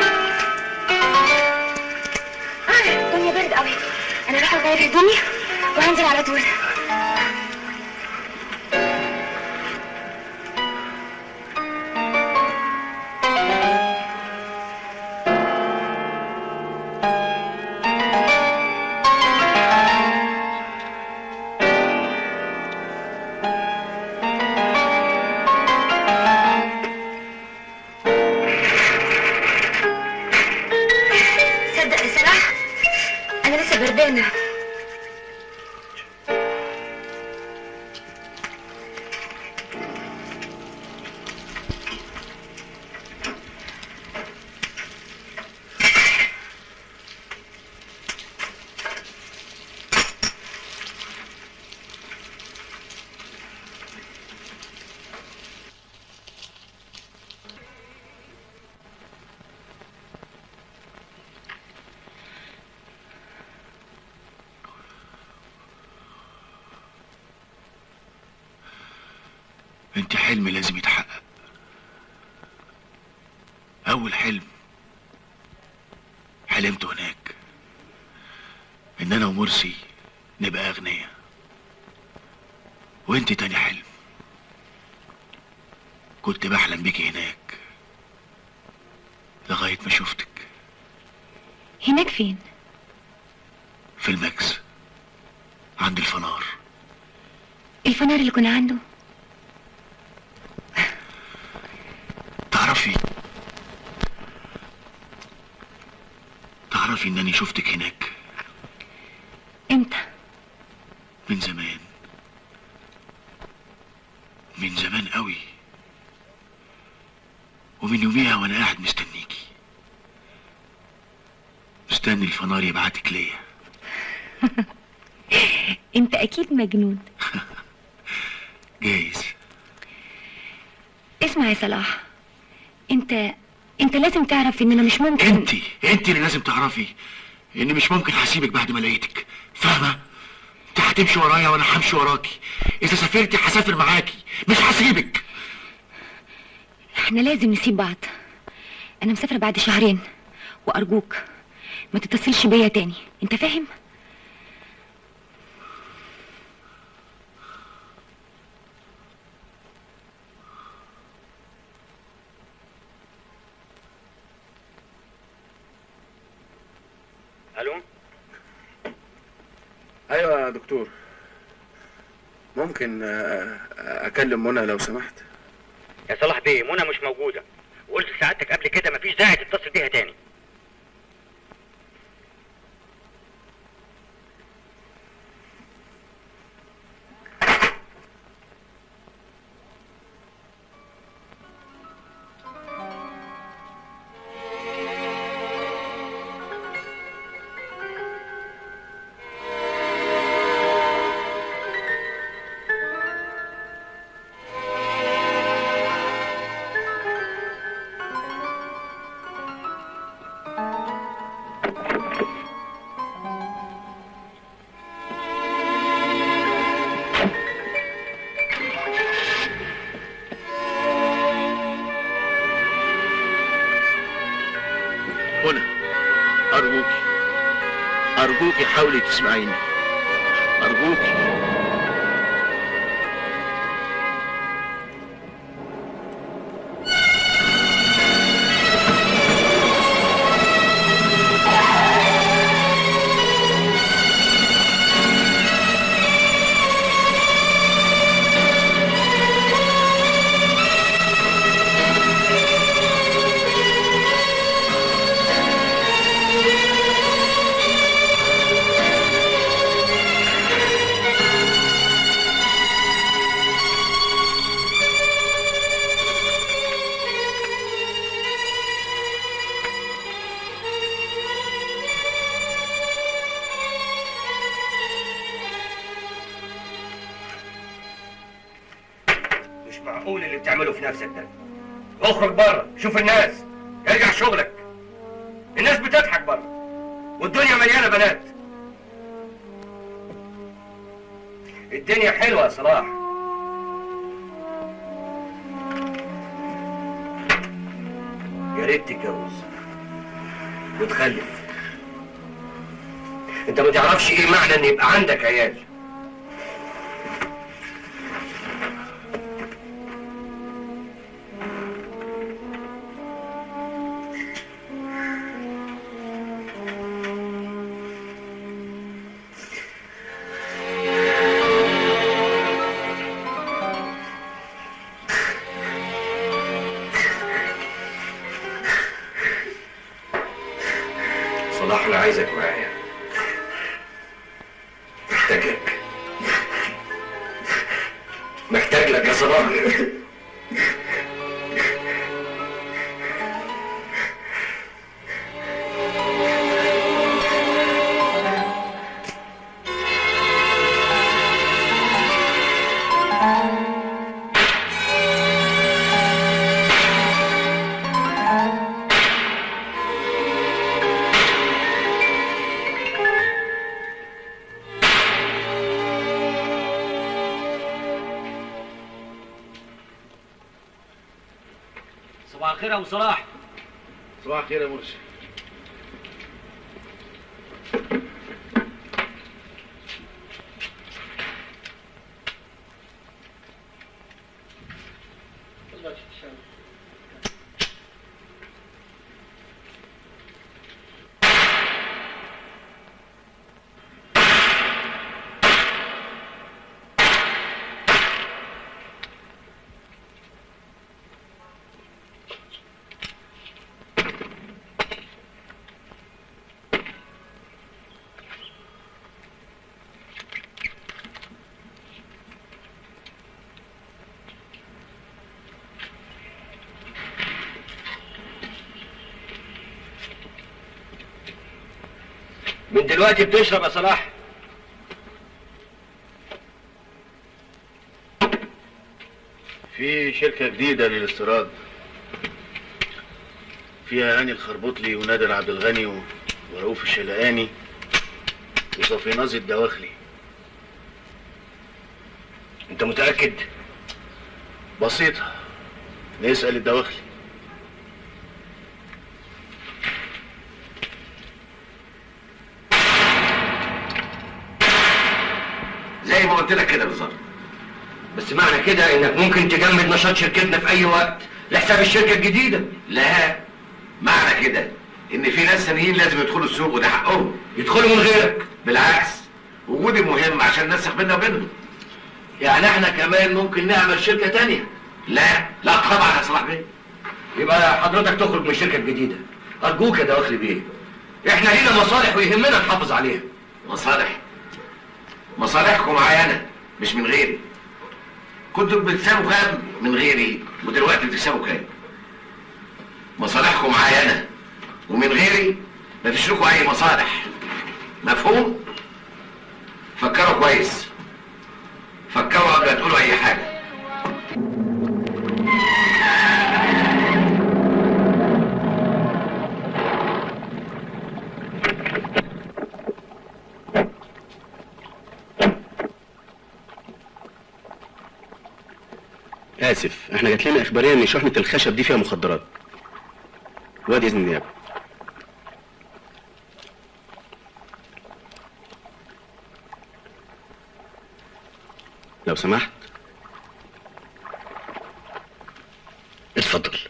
Speaker 13: الدنيا برد قوي انا رايحه اغير هدومي وهنزل على طول صدق يا صلاح انا لسه بردانه
Speaker 4: انت حلم لازم يتحقق اول حلم حلمت هناك ان انا ومرسي نبقى اغنياء وانت تاني حلم كنت بحلم بيكي هناك لغاية ما شفتك
Speaker 8: هناك فين
Speaker 4: في الماكس عند الفنار
Speaker 8: الفنار اللي كنا عنده
Speaker 4: تعرفي تعرفي انني شفتك هناك
Speaker 8: امتى
Speaker 4: من زمان من زمان قوي ومن يوميها وانا قاعد مستنيكي مستني الفنار يبعتك ليا
Speaker 8: انت اكيد مجنون
Speaker 4: جايز
Speaker 8: اسمع يا صلاح انت انت لازم تعرف ان انا مش ممكن
Speaker 4: انت انت اللي لازم تعرفي اني مش ممكن هسيبك بعد ما لقيتك فاهمه انت هتمشي ورايا وانا همشي وراكي اذا سافرتي هسافر معاكي مش هسيبك
Speaker 8: احنا لازم نسيب بعض انا مسافره بعد شهرين وارجوك ما تتصلش بيا تاني انت فاهم
Speaker 17: الو
Speaker 18: ايوه يا دكتور ممكن آه، اكلم منى لو سمحت
Speaker 17: يا صلاح بيه منى مش موجوده وقلت لسعادتك قبل كده مفيش داعي تتصل بيها تاني
Speaker 18: منى ارجوكي ارجوكي حاولي تسمعيني ارجوكي
Speaker 17: مش معقول اللي بتعمله في نفسك ده اخرج بره شوف الناس ارجع شغلك الناس بتضحك بره والدنيا مليانه بنات الدنيا حلوه يا صلاح يا ريت تتجوز وتخلف انت ما تعرفش ايه معنى ان يبقى عندك عيال صلاح انا عايزك معايا محتاج لك محتاج لك يا صلاح
Speaker 3: صباح الخير يا ابو صلاح
Speaker 4: صباح الخير يا مرشد
Speaker 17: من دلوقتي بتشرب يا صلاح
Speaker 4: في شركة جديدة للاستيراد فيها هاني الخربوطلي ونادر عبد الغني و- ورؤوف الشلقاني وصفيناز الدواخلي
Speaker 17: انت متأكد؟
Speaker 4: بسيطة نسأل الدواخلي
Speaker 15: زي ما قلت لك كده بالظبط
Speaker 17: بس معنى كده انك ممكن تجمد نشاط شركتنا في اي وقت لحساب الشركة الجديدة
Speaker 15: لا معنى كده ان في ناس ثانيين لازم يدخلوا السوق وده حقهم
Speaker 17: يدخلوا من غيرك
Speaker 15: بالعكس وجودي مهم عشان نسخ بيننا وبينهم يعني احنا كمان ممكن نعمل شركة تانية لا لا طبعا يا صلاح بيه
Speaker 17: يبقى حضرتك تخرج من الشركة الجديدة ارجوك يا دواخلي بيه احنا لينا مصالح ويهمنا نحافظ عليها
Speaker 15: مصالح مصالحكم معايا انا مش من غيري كنتوا بتكسبوا كام من غيري ودلوقتي بتكسبوا كام مصالحكم معايا انا ومن غيري مفيش لكم اي مصالح مفهوم فكروا كويس فكروا قبل ما تقولوا اي حاجه
Speaker 19: اسف احنا جات لنا اخباريه ان شحنه الخشب دي فيها مخدرات وادي اذن النيابه لو سمحت اتفضل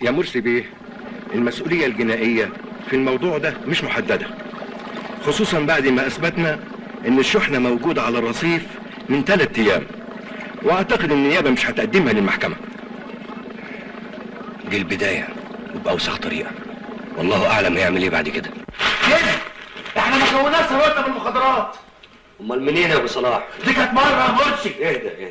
Speaker 20: يا مرسي بيه المسؤولية الجنائية في الموضوع ده مش محددة خصوصا بعد ما أثبتنا إن الشحنة موجودة على الرصيف من ثلاث أيام وأعتقد إن النيابة مش هتقدمها للمحكمة
Speaker 5: دي البداية وبأوسخ طريقة والله أعلم هيعمل إيه بعد كده
Speaker 4: احنا ما كوناش ثروتنا بالمخدرات
Speaker 5: أمال منين يا أبو صلاح؟
Speaker 4: دي كانت مره يا مرسي
Speaker 5: اهدى اهدى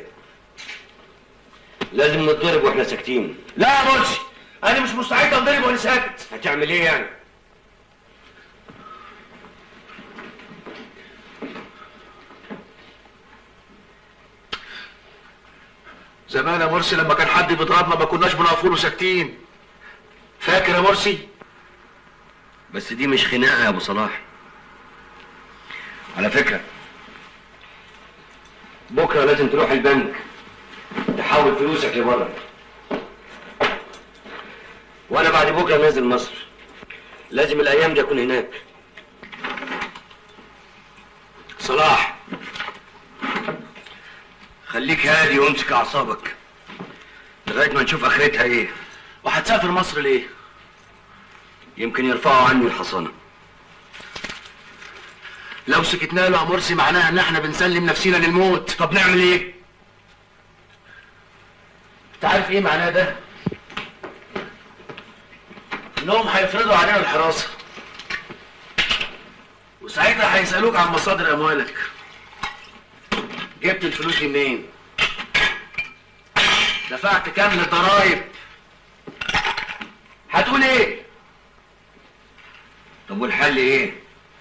Speaker 5: لازم نتضرب واحنا ساكتين
Speaker 4: لا يا مرسي انا مش مستعد انضرب وانا ساكت
Speaker 5: هتعمل ايه يعني؟
Speaker 4: زمان يا مرسي لما كان حد بيضربنا ما كناش بنقف له ساكتين فاكر يا مرسي
Speaker 5: بس دي مش خناقة يا أبو صلاح على فكرة بكرة لازم تروح البنك تحول فلوسك لبره وأنا بعد بكرة نازل مصر لازم الأيام دي أكون هناك صلاح خليك هادي وامسك أعصابك لغاية ما نشوف آخرتها إيه
Speaker 4: وهتسافر مصر ليه؟
Speaker 5: يمكن يرفعوا عني الحصانة
Speaker 4: لو سكتنا له يا مرسي معناها ان احنا بنسلم نفسينا للموت طب نعمل ايه؟ انت عارف ايه معناه ده؟ انهم هيفرضوا علينا الحراسة وساعتها هيسألوك عن مصادر اموالك جبت الفلوس دي منين؟ دفعت كام للضرايب؟ هتقول ايه؟
Speaker 5: طب والحل إيه؟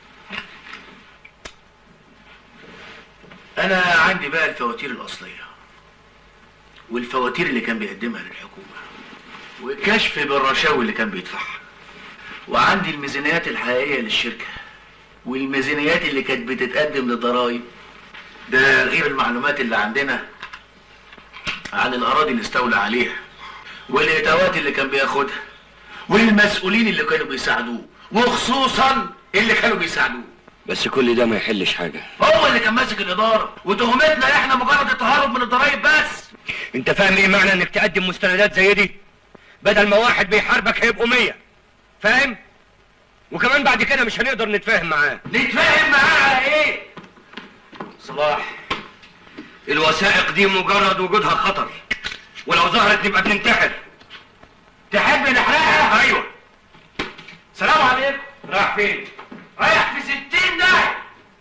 Speaker 4: انا عندي بقى الفواتير الاصليه والفواتير اللي كان بيقدمها للحكومه والكشف بالرشاوي اللي كان بيدفعها وعندي الميزانيات الحقيقيه للشركه والميزانيات اللي كانت بتتقدم للضرايب ده غير المعلومات اللي عندنا عن الاراضي اللي استولى عليها والاتاوات اللي كان بياخدها والمسؤولين اللي كانوا بيساعدوه وخصوصا اللي كانوا بيساعدوه
Speaker 5: بس كل ده ما يحلش حاجة
Speaker 4: هو اللي كان ماسك الاداره وتهمتنا احنا مجرد التهرب من الضرايب بس
Speaker 5: انت فاهم ايه معنى انك تقدم مستندات زي دي بدل ما واحد بيحاربك هيبقوا مية فاهم وكمان بعد كده مش هنقدر نتفاهم معاه
Speaker 4: نتفاهم معاه على ايه
Speaker 5: صلاح الوثائق دي مجرد وجودها خطر ولو ظهرت نبقى بننتحر
Speaker 4: تحب نحرقها
Speaker 5: ايوه
Speaker 4: سلام عليكم
Speaker 5: راح فين
Speaker 4: رايح في ستين داهية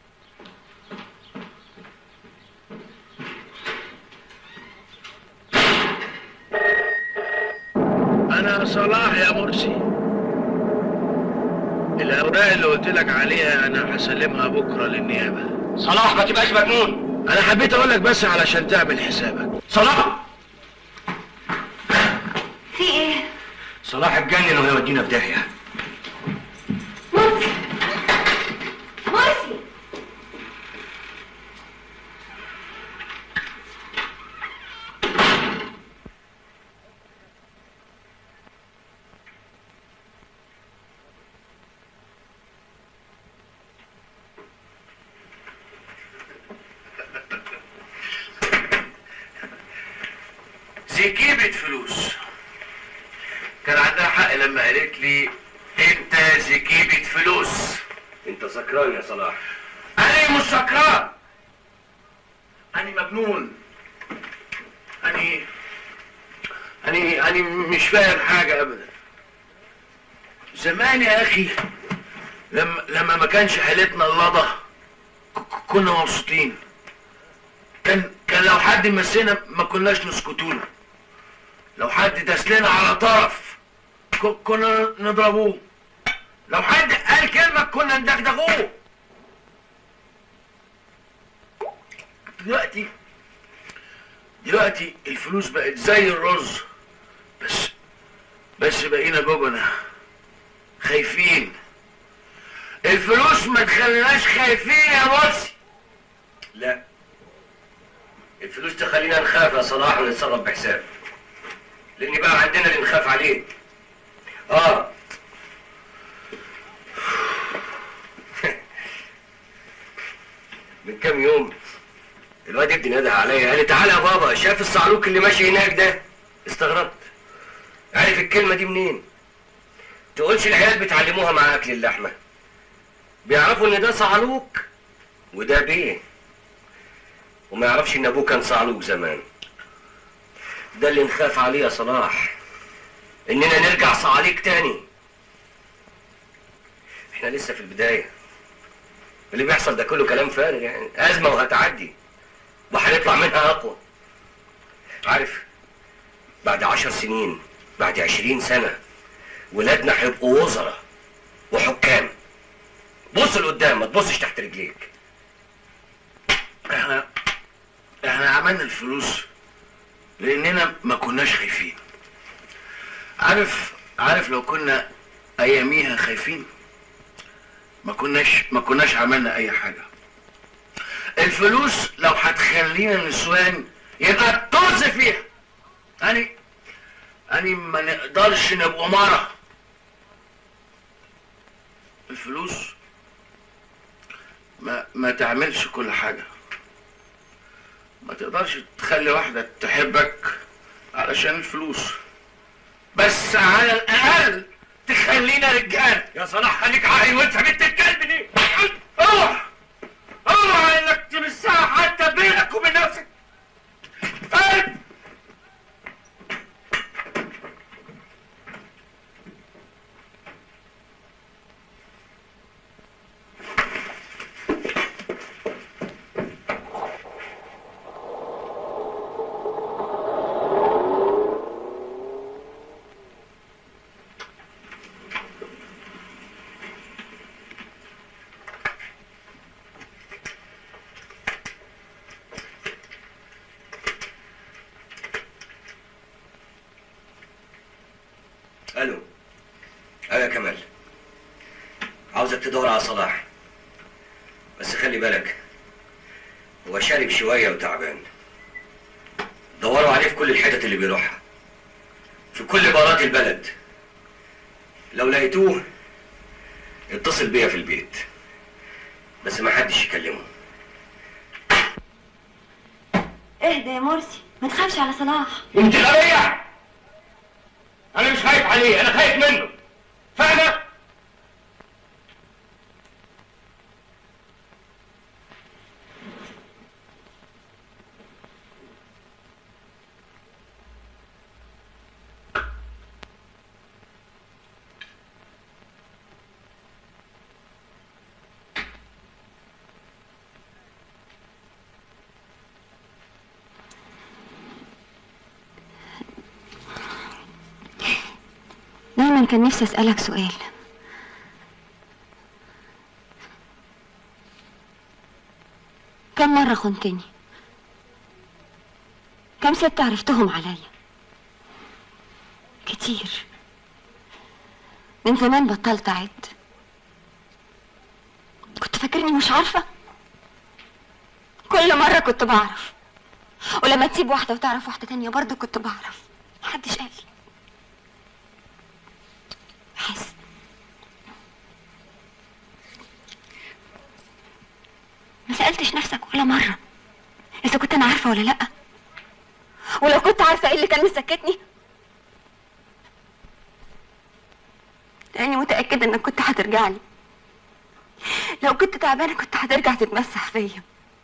Speaker 4: انا صلاح يا مرسي الاوراق اللي قلت لك عليها انا هسلمها بكره للنيابه
Speaker 5: صلاح ما تبقاش مجنون
Speaker 4: انا حبيت اقول لك بس علشان تعمل حسابك صلاح
Speaker 13: في ايه؟
Speaker 5: صلاح اتجنن وهيودينا في داهيه
Speaker 13: مرسي مرسي
Speaker 4: زكيبة فلوس كان عندها حق لما قالت لي انت زكيبة فلوس
Speaker 5: انت سكران يا صلاح
Speaker 4: انا مش سكران انا مجنون انا انا انا مش فاهم حاجة ابدا زمان يا اخي لما لما ما كانش حالتنا اللضة ك- كنا مبسوطين كان كان لو حد مسنا ما كناش نسكتوله لو حد دسلنا على طرف ك- كنا نضربوه لو حد قال كلمة كنا ندغدغوه دلوقتي دلوقتي الفلوس بقت زي الرز بس بس بقينا جبنة خايفين الفلوس ما تخليناش خايفين يا مرسي
Speaker 5: لا الفلوس تخلينا نخاف يا صلاح ونتصرف بحساب لان بقى عندنا اللي نخاف عليه اه من كام يوم الواد ابني نده عليا قال لي تعالى يا بابا شايف الصعلوك اللي ماشي هناك ده استغربت
Speaker 17: عارف الكلمة دي منين؟ تقولش العيال بتعلموها مع أكل اللحمة بيعرفوا إن ده صعلوك وده بيه وما يعرفش إن أبوه كان صعلوك زمان ده اللي نخاف عليه يا صلاح إننا نرجع صعاليك تاني إحنا لسه في البداية اللي بيحصل ده كله كلام فارغ يعني أزمة وهتعدي وهنطلع منها أقوى عارف بعد عشر سنين بعد عشرين سنة ولادنا هيبقوا وزراء وحكام بص لقدام ما تبصش تحت رجليك
Speaker 4: احنا احنا عملنا الفلوس لاننا ما كناش خايفين عارف عارف لو كنا اياميها خايفين ما كناش ما كناش عملنا اي حاجه الفلوس لو هتخلينا نسوان يبقى طز فيها يعني يعني ما نقدرش نبقى مرة الفلوس ما ما تعملش كل حاجة ما تقدرش تخلي واحدة تحبك علشان الفلوس بس على الأقل تخلينا رجال
Speaker 17: يا صلاح خليك عاقل وانت بنت الكلب دي
Speaker 4: اوعى اوعى انك تمسها حتى بينك وبين نفسك فاهم
Speaker 17: الو ايوه يا كمال عاوزك تدور على صلاح بس خلي بالك هو شارب شويه وتعبان دوروا عليه في كل الحتت اللي بيروحها في كل بارات البلد لو لقيتوه اتصل بيا في البيت بس ما حدش يكلمه
Speaker 13: اهدى يا مرسي ما تخافش على صلاح
Speaker 17: انت غبية انا مش خايف عليه انا خايف منه فاهمه
Speaker 8: دايما كان نفسي اسألك سؤال كم مرة خنتني كم ست عرفتهم عليا كتير من زمان بطلت اعد كنت فاكرني مش عارفة كل مرة كنت بعرف ولما تسيب واحدة وتعرف واحدة تانية برضه كنت بعرف محدش قال لي بحس ما سألتش نفسك ولا مرة إذا كنت أنا عارفة ولا لأ ولو كنت عارفة إيه اللي كان مسكتني لأني متأكدة إنك كنت هترجع لي لو كنت تعبانة كنت هترجع تتمسح فيا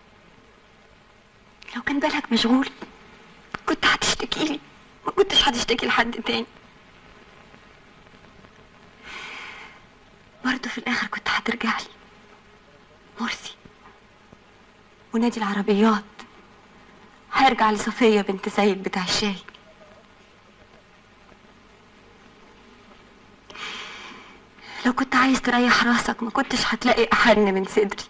Speaker 8: لو كان بالك مشغول كنت هتشتكي لي ما كنتش هتشتكي لحد تاني برضه في الآخر كنت هترجع لي مرسي ونادي العربيات هرجع لصفية بنت سيد بتاع الشاي لو كنت عايز تريح راسك ما كنتش هتلاقي أحن من صدري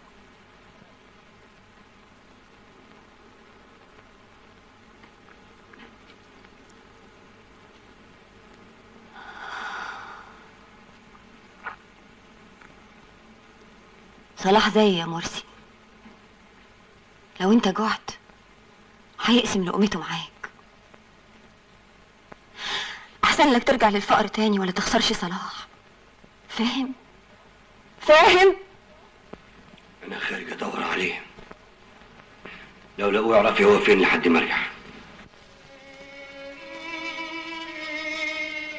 Speaker 8: صلاح زي يا مرسي لو انت جعت هيقسم لقمته معاك احسن لك ترجع للفقر تاني ولا تخسرش صلاح فاهم فاهم
Speaker 17: انا خارج ادور عليه لو لقوه اعرفي هو فين لحد ما ارجع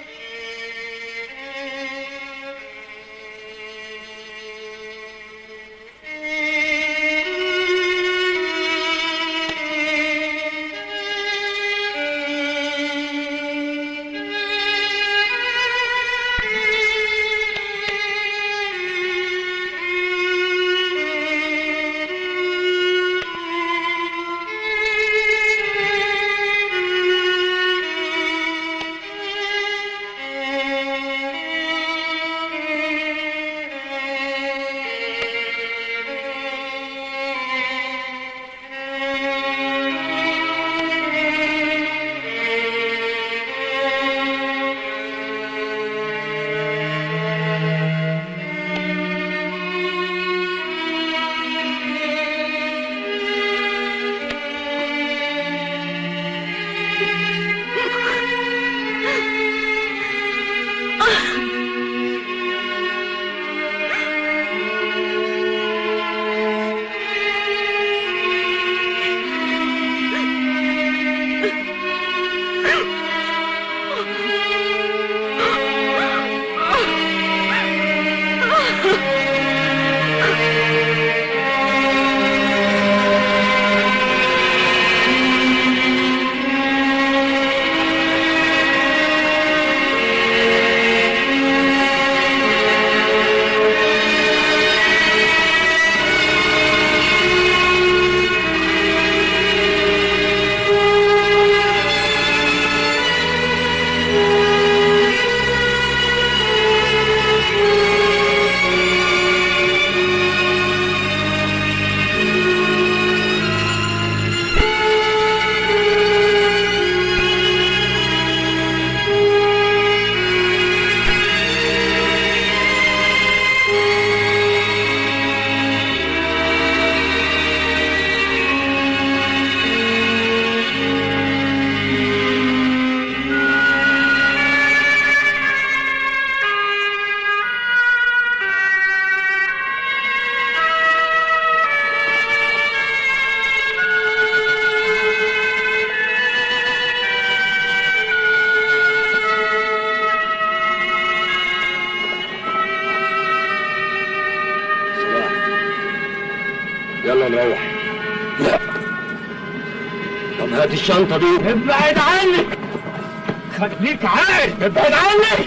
Speaker 5: هات الشنطة دي
Speaker 6: ابعد عني خليك عارف ابعد عني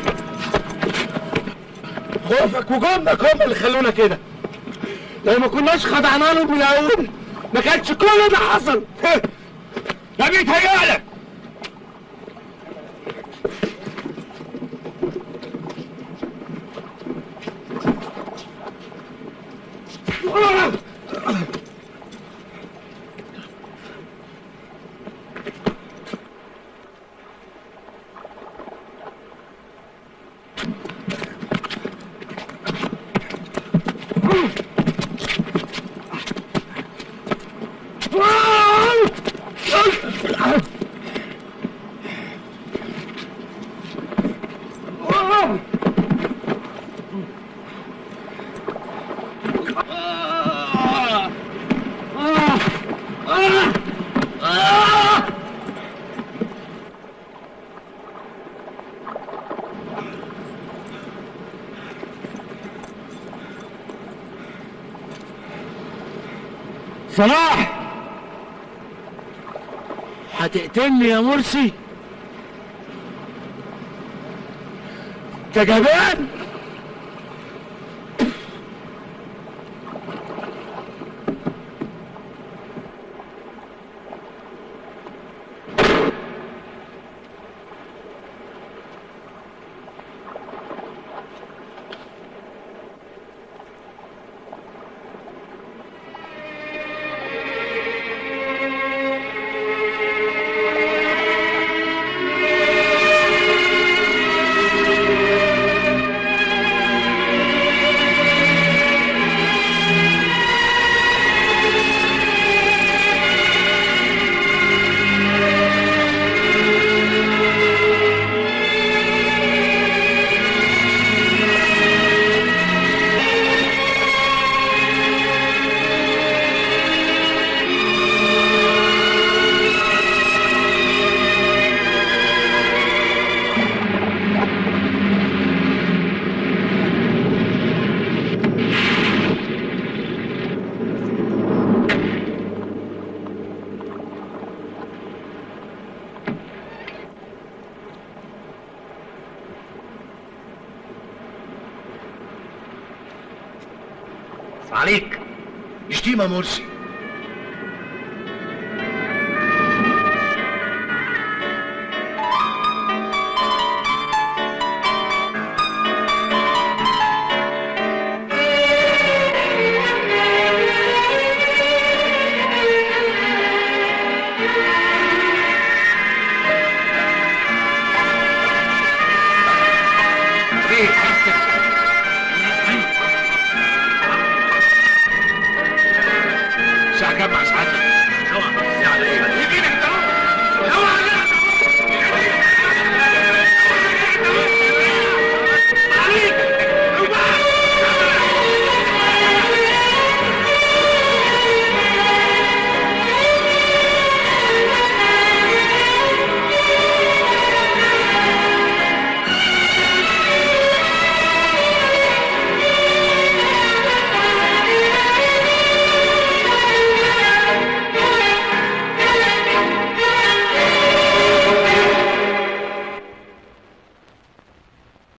Speaker 6: خوفك وجبنك هم اللي خلونا كده لو ما كناش خدعنا لهم من الاول ما كانش كل ده حصل ده بيتهيألك صلاح هتقتلني يا مرسي انت جبان
Speaker 18: عليك
Speaker 4: شتيمة مرسي
Speaker 6: الساعة كام مع سعادتك؟ الساعة ايه؟